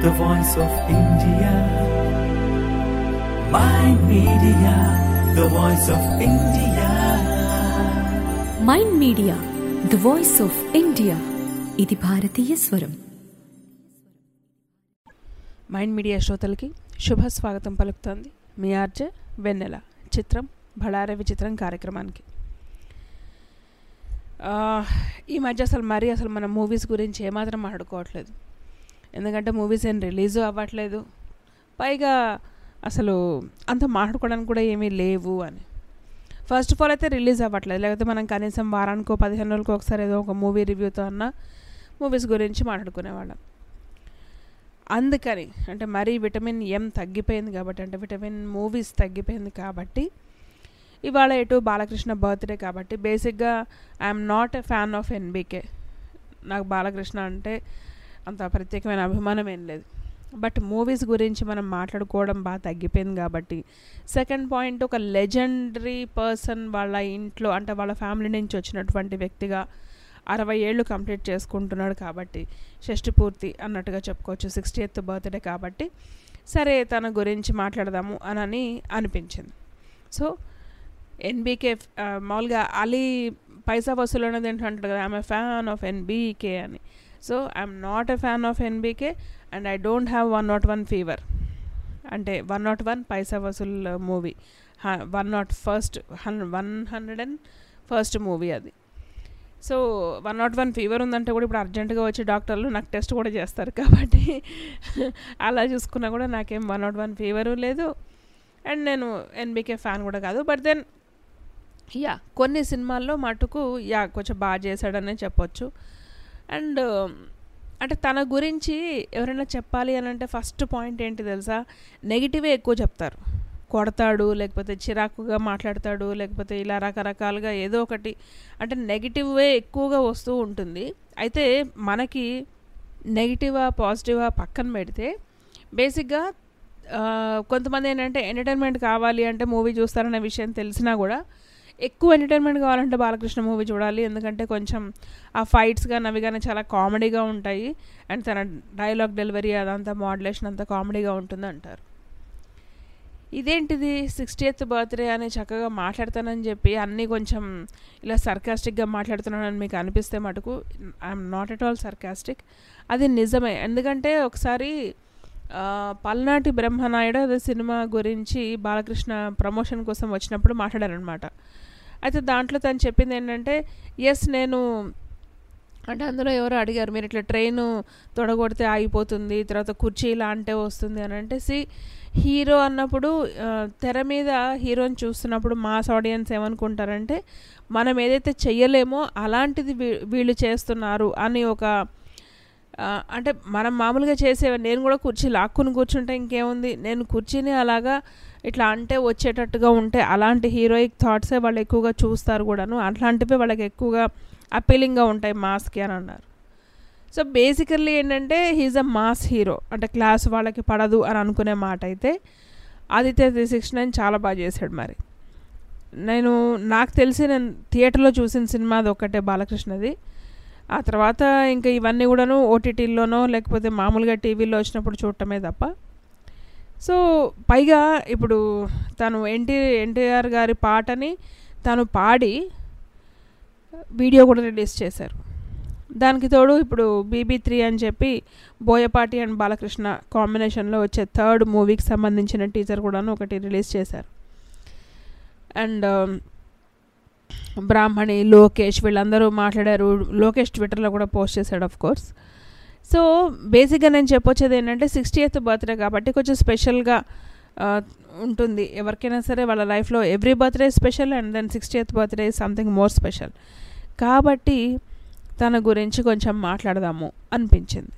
the voice of India. My media, the voice of India. Mind media the voice of India ఇది భారతీయ స్వరం mind media శ్రోతలకి శుభ స్వాగతం పలుకుతోంది మీ ఆర్జే వెన్నెల చిత్రం బళార విచిత్రం కార్యక్రమానికి ఆ, ఈ మధ్య అసలు మరీ అసలు మన మూవీస్ గురించి ఏమాత్రం మాట్లాడుకోవట్లేదు ఎందుకంటే మూవీస్ ఏం రిలీజ్ అవ్వట్లేదు పైగా అసలు అంత మాట్లాడుకోవడానికి కూడా ఏమీ లేవు అని ఫస్ట్ ఆఫ్ ఆల్ అయితే రిలీజ్ అవ్వట్లేదు లేకపోతే మనం కనీసం వారానికో పదిహేను రోజులకో ఒకసారి ఏదో ఒక మూవీ రివ్యూతో అన్న మూవీస్ గురించి మాట్లాడుకునేవాళ్ళం అందుకని అంటే మరీ విటమిన్ ఎం తగ్గిపోయింది కాబట్టి అంటే విటమిన్ మూవీస్ తగ్గిపోయింది కాబట్టి ఇవాళ ఎటు బాలకృష్ణ బర్త్డే కాబట్టి బేసిక్గా I'm not a fan of NBK నాకు బాలకృష్ణ అంటే అంత ప్రత్యేకమైన అభిమానం ఏం లేదు బట్ మూవీస్ గురించి మనం మాట్లాడుకోవడం బాగా తగ్గిపోయింది కాబట్టి సెకండ్ పాయింట్ ఒక లెజెండరీ పర్సన్ వాళ్ళ ఇంట్లో అంటే వాళ్ళ ఫ్యామిలీ నుంచి వచ్చినటువంటి వ్యక్తిగా అరవై ఏళ్ళు కంప్లీట్ చేసుకుంటున్నాడు కాబట్టి షష్టి పూర్తి అన్నట్టుగా చెప్పుకోవచ్చు సిక్స్టీ ఎయిత్ బర్త్డే కాబట్టి సరే తన గురించి మాట్లాడదాము అని అనిపించింది సో ఎన్బీకే మామూలుగా అలీ పైసా వసూలు అనేది ఏంటంటాడు కదా I'm a fan of NBK అని so I'm not a fan of NBK and I don't have one not one fever అంటే one not one Paisa Vasool movie one not first one hundred and first movie అది so one not one fever ఉందంటే కూడా ఇప్పుడు అర్జెంటుగా వచ్చి డాక్టర్లు నాకు test కూడా చేస్తారు కాబట్టి అలా చూసుకున్నా కూడా నాకేం వన్ నాట్ వన్ ఫీవరు లేదు అండ్ నేను ఎన్బీకే ఫ్యాన్ కూడా కాదు బట్ దెన్ యా కొన్ని సినిమాల్లో మటుకు యా కొంచెం బాగా చేశాడనే చెప్పొచ్చు అండ్ అంటే తన గురించి ఎవరైనా చెప్పాలి అని అంటే ఫస్ట్ పాయింట్ ఏంటి తెలుసా నెగిటివే ఎక్కువ చెప్తారు కొడతాడు లేకపోతే చిరాకుగా మాట్లాడతాడు లేకపోతే ఇలా రకరకాలుగా ఏదో ఒకటి అంటే నెగిటివే ఎక్కువగా వస్తూ ఉంటుంది అయితే మనకి నెగిటివా పాజిటివా పక్కన పెడితే బేసిక్గా ఆ, కొంతమంది ఏంటంటే ఎంటర్టైన్మెంట్ కావాలి అంటే మూవీ చూస్తారనే విషయం తెలిసినా కూడా ఎక్కువ ఎంటర్టైన్మెంట్ కావాలంటే బాలకృష్ణ మూవీ చూడాలి ఎందుకంటే కొంచెం ఆ ఫైట్స్ కానీ అవి కానీ చాలా కామెడీగా ఉంటాయి అండ్ తన డైలాగ్ డెలివరీ అదంతా మోడ్యులేషన్ అంతా కామెడీగా ఉంటుంది అంటారు ఇదేంటిది సిక్స్టీ ఎయిత్ బర్త్డే అని చక్కగా మాట్లాడతానని చెప్పి అన్నీ కొంచెం ఇలా సర్కాస్టిక్గా మాట్లాడుతున్నానని మీకు అనిపిస్తే మటుకు I'm not at all sarcastic అది నిజమే ఎందుకంటే ఒకసారి ఆ, పల్నాటి బ్రహ్మనాయుడు అదే సినిమా గురించి బాలకృష్ణ ప్రమోషన్ కోసం వచ్చినప్పుడు మాట్లాడారనమాట అయితే దాంట్లో తను చెప్పింది ఏంటంటే ఎస్ నేను అంటే అందులో ఎవరో అడిగారు మీరు ఇట్లా ట్రైన్ తొడగొడితే ఆగిపోతుంది తర్వాత కుర్చీ ఇలా అంటే వస్తుంది అని అంటే సి హీరో అన్నప్పుడు ఆ, తెర మీద హీరోని చూస్తున్నప్పుడు మాస్ ఆడియన్స్ ఏమనుకుంటారంటే మనం ఏదైతే చెయ్యలేమో అలాంటిది వీ- వీళ్ళు చేస్తున్నారు అని ఒక ఆ, అంటే మనం మామూలుగా చేసే నేను కూడా కుర్చీ లాక్కుని కూర్చుంటే ఇంకేముంది నేను కుర్చీని అలాగా ఇట్లా అంటే వచ్చేటట్టుగా ఉంటే అలాంటి హీరోయిక్ థాట్సే వాళ్ళు ఎక్కువగా చూస్తారు కూడాను అట్లాంటివే వాళ్ళకి ఎక్కువగా అపీలింగ్గా ఉంటాయి మాస్కి అని అన్నారు సో బేసికల్లీ ఏంటంటే హీజ్ అ మాస్ హీరో అంటే క్లాస్ వాళ్ళకి పడదు అని అనుకునే మాట అయితే ఆదిత్య త్రీ సిక్స్ నైన్ చాలా బాగా చేశాడు మరి నేను నాకు తెలిసి నేను థియేటర్లో చూసిన సినిమా అది ఒక్కటే బాలకృష్ణది ఆ తర్వాత ఇంకా ఇవన్నీ కూడాను ఓటీటీల్లోనో లేకపోతే మామూలుగా టీవీలో వచ్చినప్పుడు చూడటమే తప్ప సో పైగా ఇప్పుడు తను ఎన్టీ ఎన్టీఆర్ గారి పాటని తను పాడి వీడియో కూడా రిలీజ్ చేశారు దానికి తోడు ఇప్పుడు బీబీ త్రీ అని చెప్పి బోయపాటి అండ్ బాలకృష్ణ కాంబినేషన్లో వచ్చే థర్డ్ మూవీకి సంబంధించిన టీజర్ కూడాను ఒకటి రిలీజ్ చేశారు అండ్ బ్రాహ్మణి లోకేష్ వీళ్ళందరూ మాట్లాడారు లోకేష్ ట్విట్టర్లో కూడా పోస్ట్ చేశాడు ఆఫ్ కోర్స్ సో బేసిక్గా నేను చెప్పొచ్చేది ఏంటంటే సిక్స్టీ ఎయిత్ బర్త్డే కాబట్టి కొంచెం స్పెషల్గా ఆ, ఉంటుంది ఎవరికైనా సరే వాళ్ళ లైఫ్లో every birthday special and then sixty eighth birthday something more special కాబట్టి తన గురించి కొంచెం మాట్లాడదాము అనిపించింది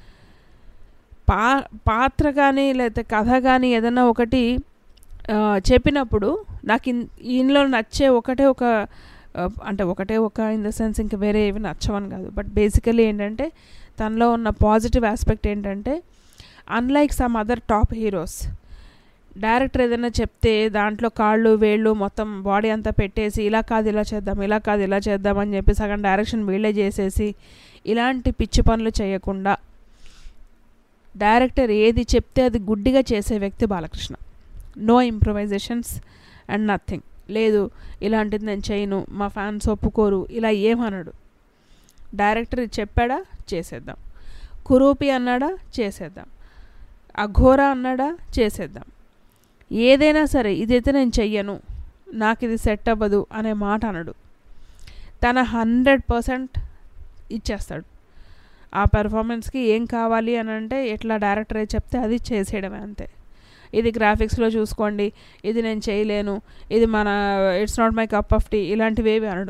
పా పాత్ర కానీ లేకపోతే కథ కానీ ఏదైనా ఒకటి ఆ, చెప్పినప్పుడు నాకు ఇన్ ఈయనలో నచ్చే ఒకటే ఒక ఆ, అంటే ఒకటే ఒక ఇన్ ద సెన్స్ ఇంకా వేరే ఏవి నచ్చవని కాదు బట్ బేసికలీ ఏంటంటే తనలో ఉన్న పాజిటివ్ ఆస్పెక్ట్ ఏంటంటే unlike some other top heroes director ఏదైనా చెప్తే దాంట్లో కాళ్ళు వేళ్ళు మొత్తం బాడీ అంతా పెట్టేసి ఇలా కాదు ఇలా చేద్దాం ఇలా కాదు ఇలా చేద్దాం అని చెప్పి సగం డైరెక్షన్ వీళ్ళే చేసేసి ఇలాంటి పిచ్చి పనులు చేయకుండా డైరెక్టర్ ఏది చెప్తే అది గుడ్డిగా చేసే వ్యక్తి Balakrishna no improvisations and nothing లేదు ఇలాంటిది నేను చేయను మా ఫ్యాన్స్ ఒప్పుకోరు ఇలా ఏమనడు డైరెక్టర్ ఇది చెప్పాడా చేసేద్దాం కురూపి అన్నాడా చేసేద్దాం అఘోరా అన్నాడా చేసేద్దాం ఏదైనా సరే ఇదైతే నేను చెయ్యను నాకు ఇది సెట్ అవ్వదు అనే మాట అనడు తన హండ్రెడ్ పర్సెంట్ ఇచ్చేస్తాడు ఆ పెర్ఫార్మెన్స్కి ఏం కావాలి అని అంటే ఎట్లా డైరెక్టర్ చెప్తే అది చేసేయడమే అంతే ఇది గ్రాఫిక్స్లో చూసుకోండి ఇది నేను చేయలేను ఇది మన it's not my cup of tea ఇలాంటివి ఏవి అనడు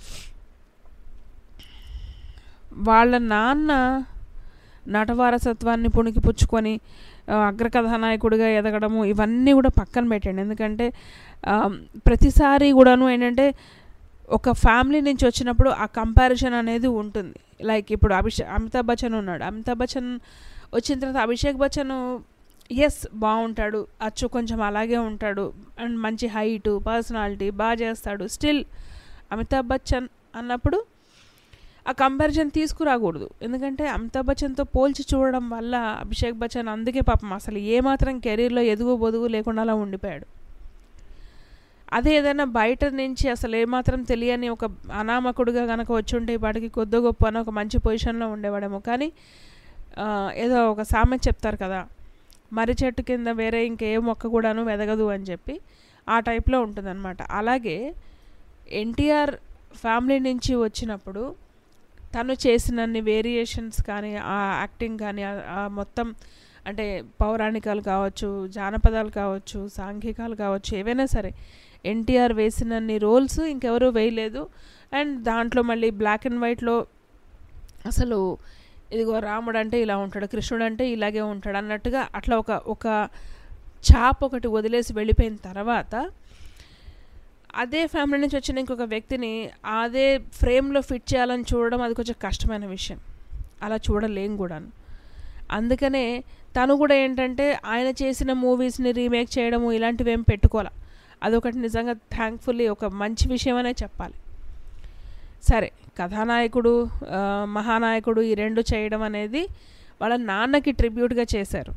వాళ్ళ నాన్న నటవారసత్వాన్ని పుణికి పుచ్చుకొని ఆ, అగ్రకథానాయకుడిగా ఎదగడము ఇవన్నీ కూడా పక్కన పెట్టండి ఎందుకంటే ఆ, ప్రతిసారి కూడాను ఏంటంటే ఒక ఫ్యామిలీ నుంచి వచ్చినప్పుడు ఆ కంపారిజన్ అనేది ఉంటుంది లైక్ ఇప్పుడు అభిషేక్ అమితాబ్ బచ్చన్ ఉన్నాడు అమితాబ్ బచ్చన్ వచ్చిన తర్వాత అభిషేక్ బచ్చన్ ఎస్ బాగుంటాడు అచ్చు కొంచెం అలాగే ఉంటాడు అండ్ మంచి హైటు పర్సనాలిటీ బాగా చేస్తాడు స్టిల్ అమితాబ్ బచ్చన్ అన్నప్పుడు ఆ కంపారిజన్ తీసుకురాకూడదు ఎందుకంటే అమితాబ్ బచ్చన్తో పోల్చి చూడడం వల్ల అభిషేక్ బచ్చన్ అందుకే పాపం అసలు ఏమాత్రం కెరీర్లో ఎదుగు బొదుగు లేకుండా అలా ఉండిపోయాడు అదే ఏదైనా బయట నుంచి అసలు ఏమాత్రం తెలియని ఒక అనామకుడుగా కనుక వచ్చి ఉంటే వాడికి కొద్ది గొప్ప అని ఒక మంచి పొజిషన్లో ఉండేవాడేమో కానీ ఆ, ఏదో ఒక సామెత చెప్తారు కదా మర్రి చెట్టు కింద వేరే ఇంకే మొక్క కూడాను వెదగదు అని చెప్పి ఆ టైప్లో ఉంటుందన్నమాట అలాగే ఎన్టీఆర్ ఫ్యామిలీ నుంచి వచ్చినప్పుడు తను చేసినన్ని వేరియేషన్స్ కానీ ఆ యాక్టింగ్ కానీ ఆ- ఆ మొత్తం అంటే పౌరాణికాలు కావచ్చు జానపదాలు కావచ్చు సాంఘికాలు కావచ్చు ఏవైనా సరే ఎన్టీఆర్ వేసినన్ని రోల్స్ ఇంకెవరూ వేయలేదు అండ్ దాంట్లో మళ్ళీ బ్లాక్ అండ్ వైట్లో అసలు ఇదిగో రాముడు అంటే ఇలా ఉంటాడు కృష్ణుడు అంటే ఇలాగే ఉంటాడు అన్నట్టుగా అట్లా ఒక ఒక చాప్ ఒకటి వదిలేసి వెళ్ళిపోయిన తర్వాత అదే ఫ్యామిలీ నుంచి వచ్చిన ఇంకొక వ్యక్తిని అదే ఫ్రేమ్లో ఫిట్ చేయాలని చూడడం అది కొంచెం కష్టమైన విషయం అలా చూడలేం కూడాను అందుకనే తను కూడా ఏంటంటే ఆయన చేసిన మూవీస్ని రీమేక్ చేయడము ఇలాంటివి ఏం పెట్టుకోవాలి అదొకటి నిజంగా థ్యాంక్ఫుల్లీ ఒక మంచి విషయం అనే చెప్పాలి సరే కథానాయకుడు ఆ, మహానాయకుడు ఈ రెండు చేయడం అనేది వాళ్ళ నాన్నకి ట్రిబ్యూట్గా చేశారు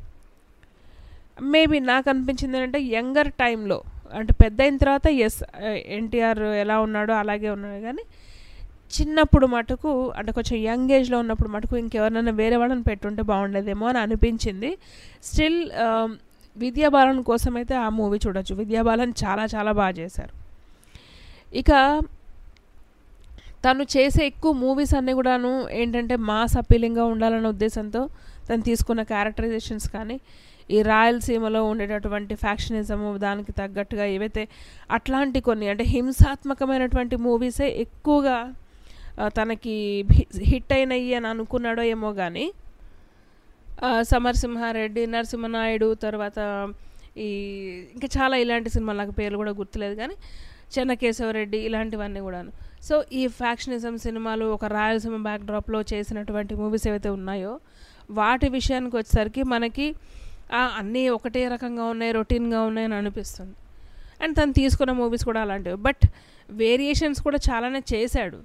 మేబీ నాకు అనిపించింది ఏంటంటే యంగర్ టైంలో అంటే పెద్ద అయిన తర్వాత ఎస్ ఎన్టీఆర్ ఎలా ఉన్నాడో అలాగే ఉన్నాడు కానీ చిన్నప్పుడు మటుకు అంటే కొంచెం యంగ్ ఏజ్లో ఉన్నప్పుడు మటుకు ఇంకెవరినైనా వేరే వాళ్ళని పెట్టుంటే బాగుండేదేమో అని అనిపించింది స్టిల్ విద్యాబాలన్ కోసం అయితే ఆ మూవీ చూడొచ్చు విద్యాబాలన్ చాలా చాలా బాగా చేశారు ఇక తను చేసే ఎక్కువ మూవీస్ అన్నీ కూడాను ఏంటంటే మాస్ అపీలింగ్గా ఉండాలనే ఉద్దేశంతో తను తీసుకున్న క్యారెక్టరైజేషన్స్ కానీ ఈ రాయలసీమలో ఉండేటటువంటి ఫ్యాక్షనిజము దానికి తగ్గట్టుగా ఏవైతే అట్లాంటి కొన్ని అంటే హింసాత్మకమైనటువంటి మూవీసే ఎక్కువగా ఆ, తనకి హిట్ అయినవి అని అనుకున్నాడో ఏమో కానీ ఆ, సమరసింహారెడ్డి నరసింహనాయుడు తర్వాత ఈ ఇంకా చాలా ఇలాంటి సినిమాలు నాకు పేర్లు కూడా గుర్తులేదు కానీ చెన్నకేశవరెడ్డి ఇలాంటివన్నీ కూడాను సో ఈ ఫ్యాక్షనిజం సినిమాలు ఒక రాయలసీమ బ్యాక్డ్రాప్లో చేసినటువంటి మూవీస్ ఏవైతే ఉన్నాయో వాటి విషయానికి వచ్చేసరికి మనకి ఆ, అన్నీ ఒకటే రకంగా ఉన్నాయి రొటీన్గా ఉన్నాయి అని అనిపిస్తుంది అండ్ తను తీసుకున్న మూవీస్ కూడా అలాంటివి బట్ వేరియేషన్స్ కూడా చాలానే చేశాడు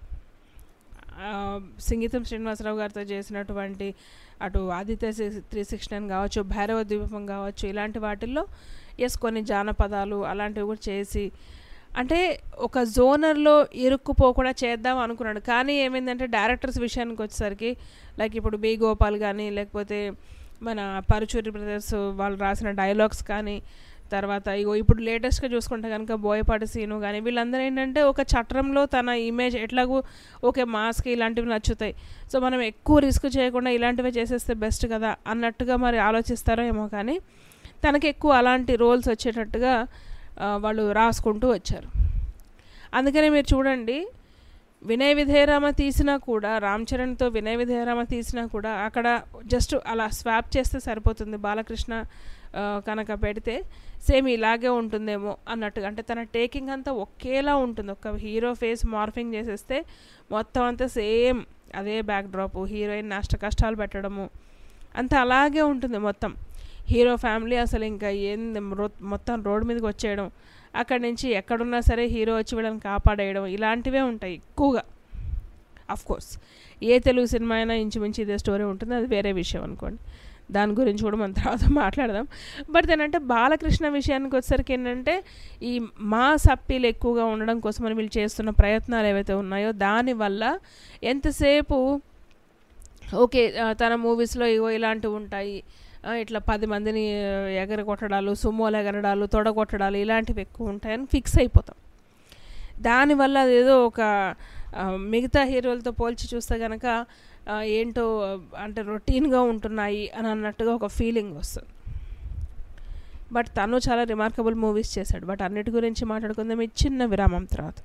ఆ, సింగీతం శ్రీనివాసరావు గారితో చేసినటువంటి అటు ఆదిత్య త్రీ సిక్స్టీ నైన్ కావచ్చు భైరవ ద్వీపం కావచ్చు ఇలాంటి వాటిల్లో ఎస్ కొన్ని జానపదాలు అలాంటివి కూడా చేసి అంటే ఒక జోనర్లో ఇరుక్కుపోకుండా చేద్దాం అనుకున్నాడు కానీ ఏమైందంటే డైరెక్టర్స్ విషయానికి వచ్చేసరికి లైక్ ఇప్పుడు బి గోపాల్ కానీ లేకపోతే మన పరుచూరి బ్రదర్స్ వాళ్ళు రాసిన డైలాగ్స్ కానీ తర్వాత ఇగో ఇప్పుడు లేటెస్ట్గా చూసుకుంటే కనుక బోయపాటి సీను కానీ వీళ్ళందరూ ఏంటంటే ఒక చట్రంలో తన ఇమేజ్ ఎట్లాగూ ఓకే మాస్క్ ఇలాంటివి నచ్చుతాయి సో మనం ఎక్కువ రిస్క్ చేయకుండా ఇలాంటివే చేసేస్తే బెస్ట్ కదా అన్నట్టుగా మరి ఆలోచిస్తారో ఏమో కానీ తనకి ఎక్కువ అలాంటి రోల్స్ వచ్చేటట్టుగా ఆ, వాళ్ళు రాసుకుంటూ వచ్చారు అందుకనే మీరు చూడండి వినయ విధేయరామ తీసినా కూడా రామ్ చరణ్తో వినయ విధేయరామ తీసినా కూడా అక్కడ జస్ట్ అలా స్వాప్ చేస్తే సరిపోతుంది బాలకృష్ణ ఆ, కనుక పెడితే సేమ్ ఇలాగే ఉంటుందేమో అన్నట్టుగా అంటే తన టేకింగ్ అంతా ఒకేలా ఉంటుంది ఒక హీరో ఫేస్ మార్ఫింగ్ చేసేస్తే మొత్తం అంతా సేమ్ అదే బ్యాక్ డ్రాప్ హీరోయిన్ నష్ట కష్టాలు పెట్టడము అంతా అలాగే ఉంటుంది మొత్తం హీరో ఫ్యామిలీ అసలు ఇంకా ఏంది రో- మొత్తం రోడ్ మీదకి వచ్చేయడం అక్కడి నుంచి ఎక్కడున్నా సరే హీరో వచ్చి వీళ్ళని కాపాడేయడం ఇలాంటివే ఉంటాయి ఎక్కువగా అఫ్ కోర్స్ ఏ తెలుగు సినిమా అయినా ఇంచుమించు ఇదే స్టోరీ ఉంటుంది అది వేరే విషయం అనుకోండి దాని గురించి కూడా మనం తర్వాత మాట్లాడదాం బట్ ఏంటంటే బాలకృష్ణ విషయానికి వచ్చేసరికి ఏంటంటే ఈ మాస్ అప్పీల్ ఎక్కువగా ఉండడం కోసం అని వీళ్ళు చేస్తున్న ప్రయత్నాలు ఏవైతే ఉన్నాయో దానివల్ల ఎంతసేపు ఓకే ఆ, తన మూవీస్లో ఇగో ఇలాంటివి ఉంటాయి ఆ, ఇట్లా పది మందిని ఎగర కొట్టడాలు సుమోలు ఎగరడాలు తొడగొట్టడాలు ఇలాంటివి ఎక్కువ ఉంటాయని ఫిక్స్ అయిపోతాం దానివల్ల అదేదో ఒక ఆ, మిగతా హీరోలతో పోల్చి చూస్తే కనుక ఆ, ఏంటో అంటే రొటీన్గా ఉంటున్నాయి అని అన్నట్టుగా ఒక ఫీలింగ్ వస్తుంది బట్ తను చాలా రిమార్కబుల్ మూవీస్ చేశాడు బట్ అన్నిటి గురించి మాట్లాడుకుందాం ఈ చిన్న విరామం తర్వాత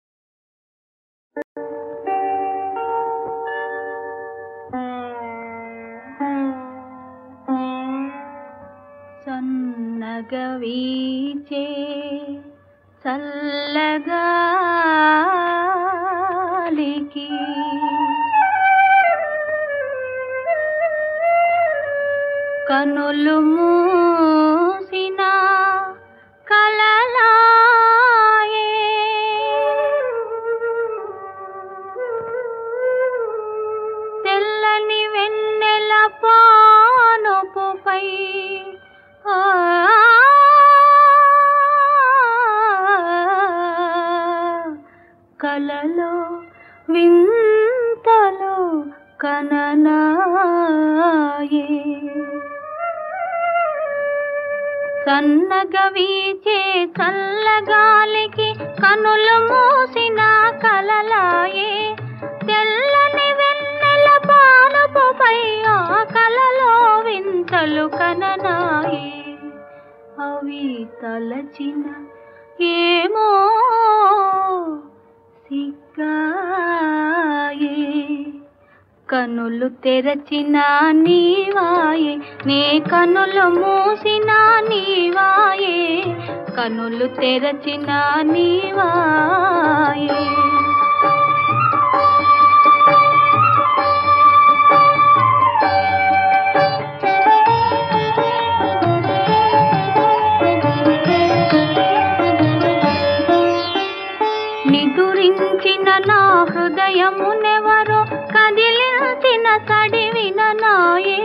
సన్నగవీచే చల్లగాలికి కనులు మూసిన కలలాయే తెల్లని వెన్నెల పానుపుపై ఆ కలలో వింతలో కననాయే సన్నగ వీచే చల్లగాలికి కనులు మూసిన కలలాయే తెల్లని వెన్నెల పానుపుపై ఆ కలలో వింతలు కననాయే అవి తలచిన ఏమో సిగ్గాయే కనులు తెరచిన నీవాయే నే కనులు మూసిన నీవాయే కనులు తెరచిన నీవాయే నిదురించిన నా హృదయమునెవరో కదిలించిన సడివిన నాయే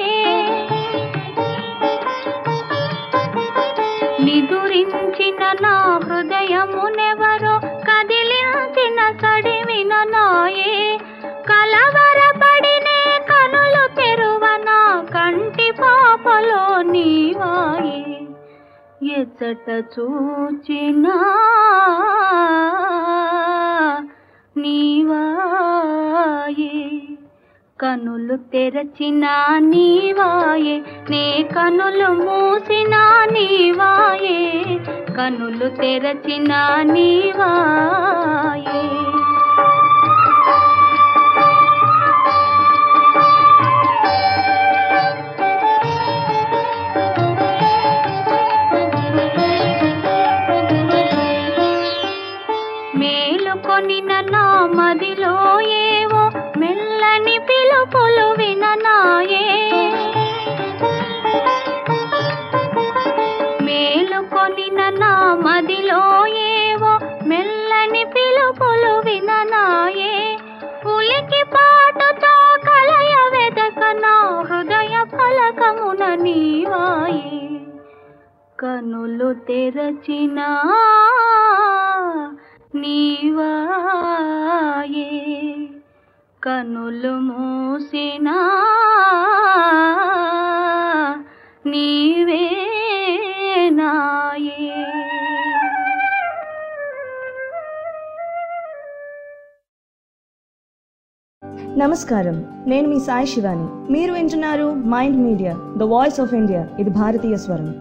నిదురించిన నా హృదయమునెవరో కదిలించిన సడివిన నాయే కలవరపడినే కనులు తెరువన కంటి పాపలో నీవాయే ఎచ్చట చూచినా నీవాయే కనులు తెరచిన నీవాయే నే కనులు మూసిన నీవాయే కనులు తెరచిన నీవాయే మేలుకొనిన నా మదిలో ఏవో మెల్లని పిలుపులు విననాయే మేలుకొనిన నా మదిలో ఏవో మెల్లని పిలుపులు విననాయే ఉలికి పాటుతో కలయ వెదక నా హృదయ ఫలకమున నీవాయే కనులు తెరచిన నీవాయే కనులు మూసిన నీవే నాయే నమస్కారం నేను మీ సాయి శివాని మీరు వింటున్నారు mind media the voice of India ఇది భారతీయ స్వరం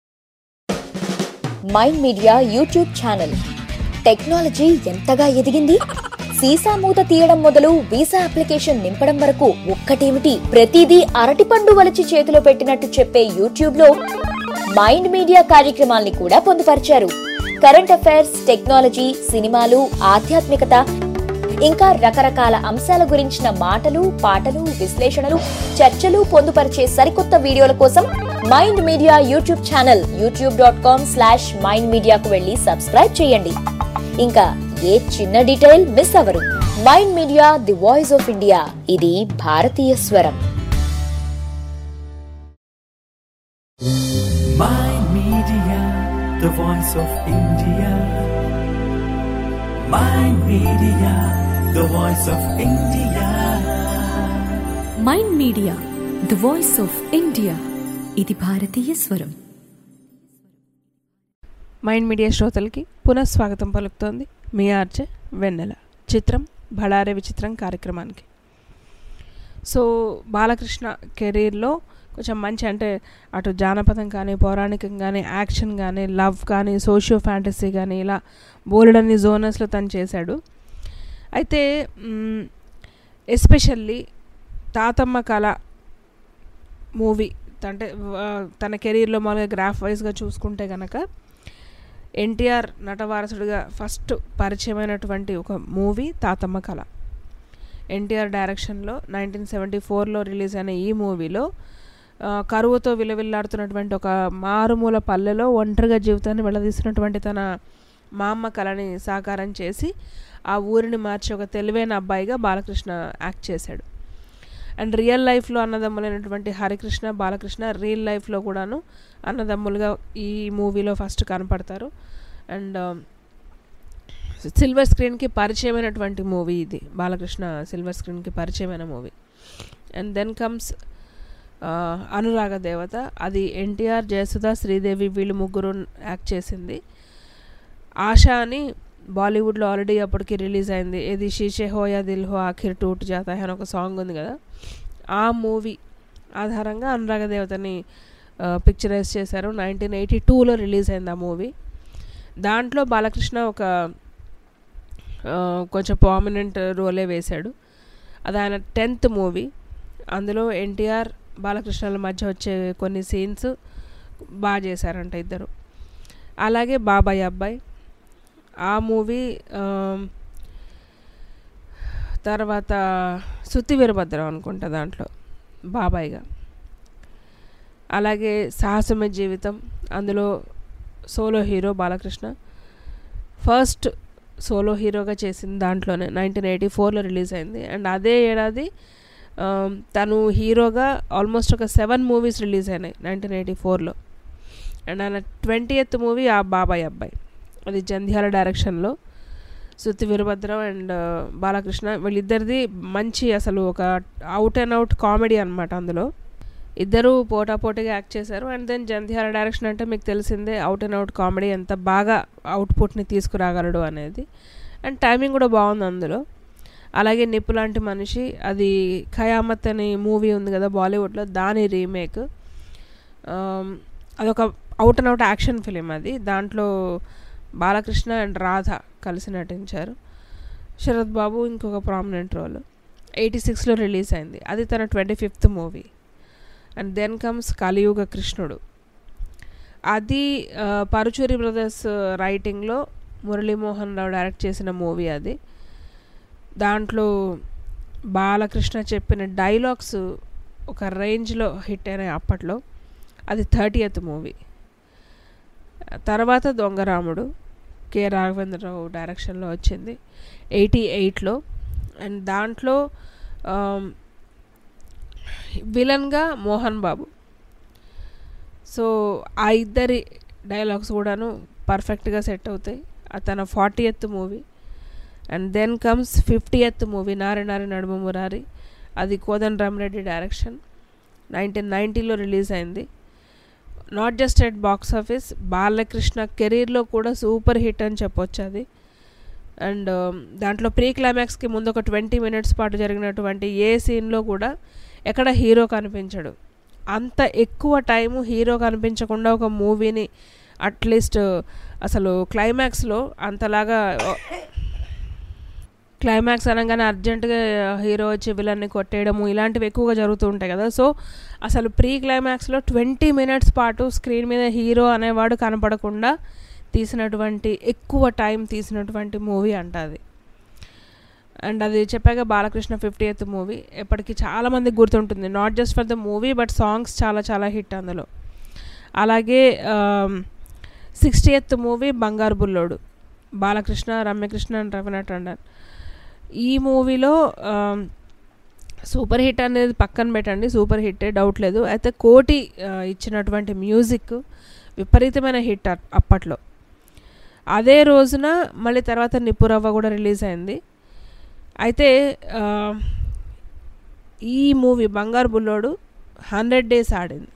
mind media YouTube channel technology ఎంతగా ఎదిగింది సీసా మూత తీయడం మొదలు వీసా అప్లికేషన్ నింపడం వరకు ఒక్కటేమిటి ప్రతిదీ అరటిపండు వలిచి చేతిలో పెట్టినట్టు చెప్పే యూట్యూబ్ లో మైండ్ మీడియా కార్యక్రమాల్ని కూడా పొందుపరిచారు కరెంట్ అఫైర్స్ టెక్నాలజీ సినిమాలు ఆధ్యాత్మికత ఇంకా రకరకాల అంశాల గురించిన మాటలు పాటలు విశ్లేషణలు చర్చలు పొందుపరిచే సరికొత్త వీడియోల కోసం mind media YouTube channel YouTube dot com slash mind మీడియాకు వెళ్ళి సబ్స్క్రైబ్ చేయండి ఇంకా ఏ చిన్న డీటెయిల్ మిస్ అవరు mind media the voice of India ఇది భారతీయ స్వరం My Media, the voice of India. My Media, the voice of India. Mind media the voice of India ఇది భారతీయ స్వరం మైండ్ మీడియా శ్రోతలకి పునఃస్వాగతం పలుకుతోంది మీ ఆర్జే వెన్నెల చిత్రం బళారే విచిత్రం కార్యక్రమానికి సో బాలకృష్ణ కెరీర్లో కొంచెం మంచి అంటే అటు జానపదం కానీ పౌరాణికం కానీ యాక్షన్ కానీ లవ్ కానీ సోషియో ఫ్యాంటసీ కానీ ఇలా బోలెడన్ని జోనర్స్లో తను చేశాడు అయితే ఎస్పెషల్లీ తాతమ్మ కళ మూవీ అంటే ఆ, తన కెరీర్లో మామూలుగా గ్రాఫ్ వైజ్గా చూసుకుంటే కనుక ఎన్టీఆర్ నటవారసుడిగా ఫస్ట్ పరిచయమైనటువంటి ఒక మూవీ తాతమ్మ కళ ఎన్టీఆర్ డైరెక్షన్లో నైన్టీన్ సెవెంటీ ఫోర్లో రిలీజ్ అయిన ఈ మూవీలో ఆ, కరువుతో విలవిల్లాడుతున్నటువంటి ఒక మారుమూల పల్లెలో ఒంటరిగా జీవితాన్ని వెళ్ళదీసినటువంటి తన మా అమ్మ కళని సాకారం చేసి ఆ ఊరిని మార్చి ఒక తెలివైన అబ్బాయిగా బాలకృష్ణ యాక్ట్ చేశాడు అండ్ రియల్ లైఫ్లో అన్నదమ్ములైనటువంటి హరికృష్ణ బాలకృష్ణ రియల్ లైఫ్లో కూడాను అన్నదమ్ములుగా ఈ మూవీలో ఫస్ట్ కనపడతారు అండ్ సిల్వర్ స్క్రీన్కి పరిచయమైనటువంటి మూవీ ఇది బాలకృష్ణ సిల్వర్ స్క్రీన్కి పరిచయమైన మూవీ అండ్ దెన్ కమ్స్ అనురాగ దేవత అది ఎన్టీఆర్ జయసుధ శ్రీదేవి వీళ్ళు ముగ్గురు యాక్ట్ చేసింది ఆశా అని బాలీవుడ్లో ఆల్రెడీ అప్పటికి రిలీజ్ అయింది ఇది షీషే హోయా దిల్ హో ఆఖిర్ టూట్ జాతా హై అని ఒక సాంగ్ ఉంది కదా ఆ మూవీ ఆధారంగా అనురాగ దేవతని పిక్చరైజ్ చేశారు నైన్టీన్ ఎయిటీ టూలో రిలీజ్ అయింది ఆ మూవీ దాంట్లో బాలకృష్ణ ఒక ఆ, కొంచెం ప్రామినెంట్ రోలే వేశాడు అది ఆయన టెన్త్ మూవీ అందులో ఎన్టీఆర్ బాలకృష్ణల మధ్య వచ్చే కొన్ని సీన్స్ బాగా చేశారంట ఇద్దరు అలాగే బాబాయ్ అబ్బాయి ఆ మూవీ తర్వాత సుత్తి వీరభద్రం అనుకుంటా దాంట్లో బాబాయ్గా అలాగే సాహసమే జీవితం అందులో solo hero Balakrishna first solo హీరోగా చేసింది దాంట్లోనే నైన్టీన్ ఎయిటీ ఫోర్లో రిలీజ్ అయింది అండ్ అదే ఏడాది ఆ, తను హీరోగా ఆల్మోస్ట్ ఒక సెవెన్ మూవీస్ రిలీజ్ అయినాయి నైన్టీన్ ఎయిటీ ఫోర్లో అండ్ ఆయన ట్వంటీ ఎత్ మూవీ ఆ బాబాయ్ అబ్బాయి అది జంధ్యాల డైరెక్షన్లో సుత్తి వీరభద్రం అండ్ బాలకృష్ణ వీళ్ళిద్దరిది మంచి అసలు ఒక అవుట్ అండ్ అవుట్ కామెడీ అనమాట అందులో ఇద్దరు పోటాపోటీగా యాక్ట్ చేశారు అండ్ దెన్ జంధ్యాల డైరెక్షన్ అంటే మీకు తెలిసిందే అవుట్ అండ్ అవుట్ కామెడీ ఎంత బాగా అవుట్పుట్ని తీసుకురాగలడు అనేది అండ్ టైమింగ్ కూడా బాగుంది అందులో అలాగే నిప్పు లాంటి మనిషి అది ఖయామత్ అనే మూవీ ఉంది కదా బాలీవుడ్లో దాని రీమేక్ అదొక out and out action film అది దాంట్లో బాలకృష్ణ అండ్ రాధ కలిసి నటించారు శరత్ బాబు ఇంకొక ప్రామినెంట్ రోల్ ఎయిటీ సిక్స్లో రిలీజ్ అయింది అది తన twenty fifth movie and then comes Kaliyuga Krishnudu అది ఆ, పరుచూరి బ్రదర్స్ రైటింగ్లో మురళీమోహన్ రావు డైరెక్ట్ చేసిన మూవీ అది దాంట్లో బాలకృష్ణ చెప్పిన డైలాగ్స్ ఒక రేంజ్లో హిట్ అయినాయి అప్పట్లో అది థర్టీయత్ మూవీ తర్వాత దొంగరాముడు కె రాఘవేంద్రరావు డైరెక్షన్లో వచ్చింది ఎయిటీ ఎయిట్లో అండ్ దాంట్లో ఆమ్, విలన్గా మోహన్ బాబు సో ఆ ఇద్దరి డైలాగ్స్ కూడాను పర్ఫెక్ట్గా సెట్ అవుతాయి అది తన fortieth movie and then comes fiftieth movie Nari Nari Naduma Murari అది కోదన్ రామరెడ్డి డైరెక్షన్ నైన్టీన్ నైంటీలో రిలీజ్ అయింది not just at box office Balakrishna కెరీర్లో కూడా సూపర్ హిట్ అని చెప్పొచ్చు అది అండ్ దాంట్లో ప్రీ క్లైమాక్స్కి ముందు ఒక ట్వంటీ మినిట్స్ పాటు జరిగినటువంటి ఏ సీన్లో కూడా ఎక్కడ హీరో కనిపించడు అంత ఎక్కువ టైము హీరో కనిపించకుండా ఒక మూవీని అట్లీస్ట్ అసలు క్లైమాక్స్లో అంతలాగా క్లైమాక్స్ అనగానే అర్జెంటుగా హీరో వచ్చి విలన్ని కొట్టేయడము ఇలాంటివి ఎక్కువగా జరుగుతూ ఉంటాయి కదా సో అసలు ప్రీ క్లైమాక్స్లో ట్వంటీ మినిట్స్ పాటు స్క్రీన్ మీద హీరో అనేవాడు కనపడకుండా తీసినటువంటి ఎక్కువ టైం తీసినటువంటి మూవీ అంట అది అండ్ అది చెప్పాక బాలకృష్ణ ఫిఫ్టీ ఎయిత్ మూవీ ఎప్పటికీ చాలామందికి గుర్తుంటుంది not just for the movie but songs చాలా చాలా హిట్ అందులో అలాగే sixty eighth movie Bangaru Bullodu Balakrishna Ramyakrishna and Raveena Tandon ఈ మూవీలో సూపర్ హిట్ అనేది పక్కన పెట్టండి సూపర్ హిట్టే డౌట్ లేదు అయితే కోటి ఆ, ఇచ్చినటువంటి మ్యూజిక్ విపరీతమైన హిట్ అప్- అప్పట్లో అదే రోజున మళ్ళీ తర్వాత నిప్పురవ్వ కూడా రిలీజ్ అయింది అయితే ఆ, ఈ movie Bangaru Bullodu hundred days ఆడింది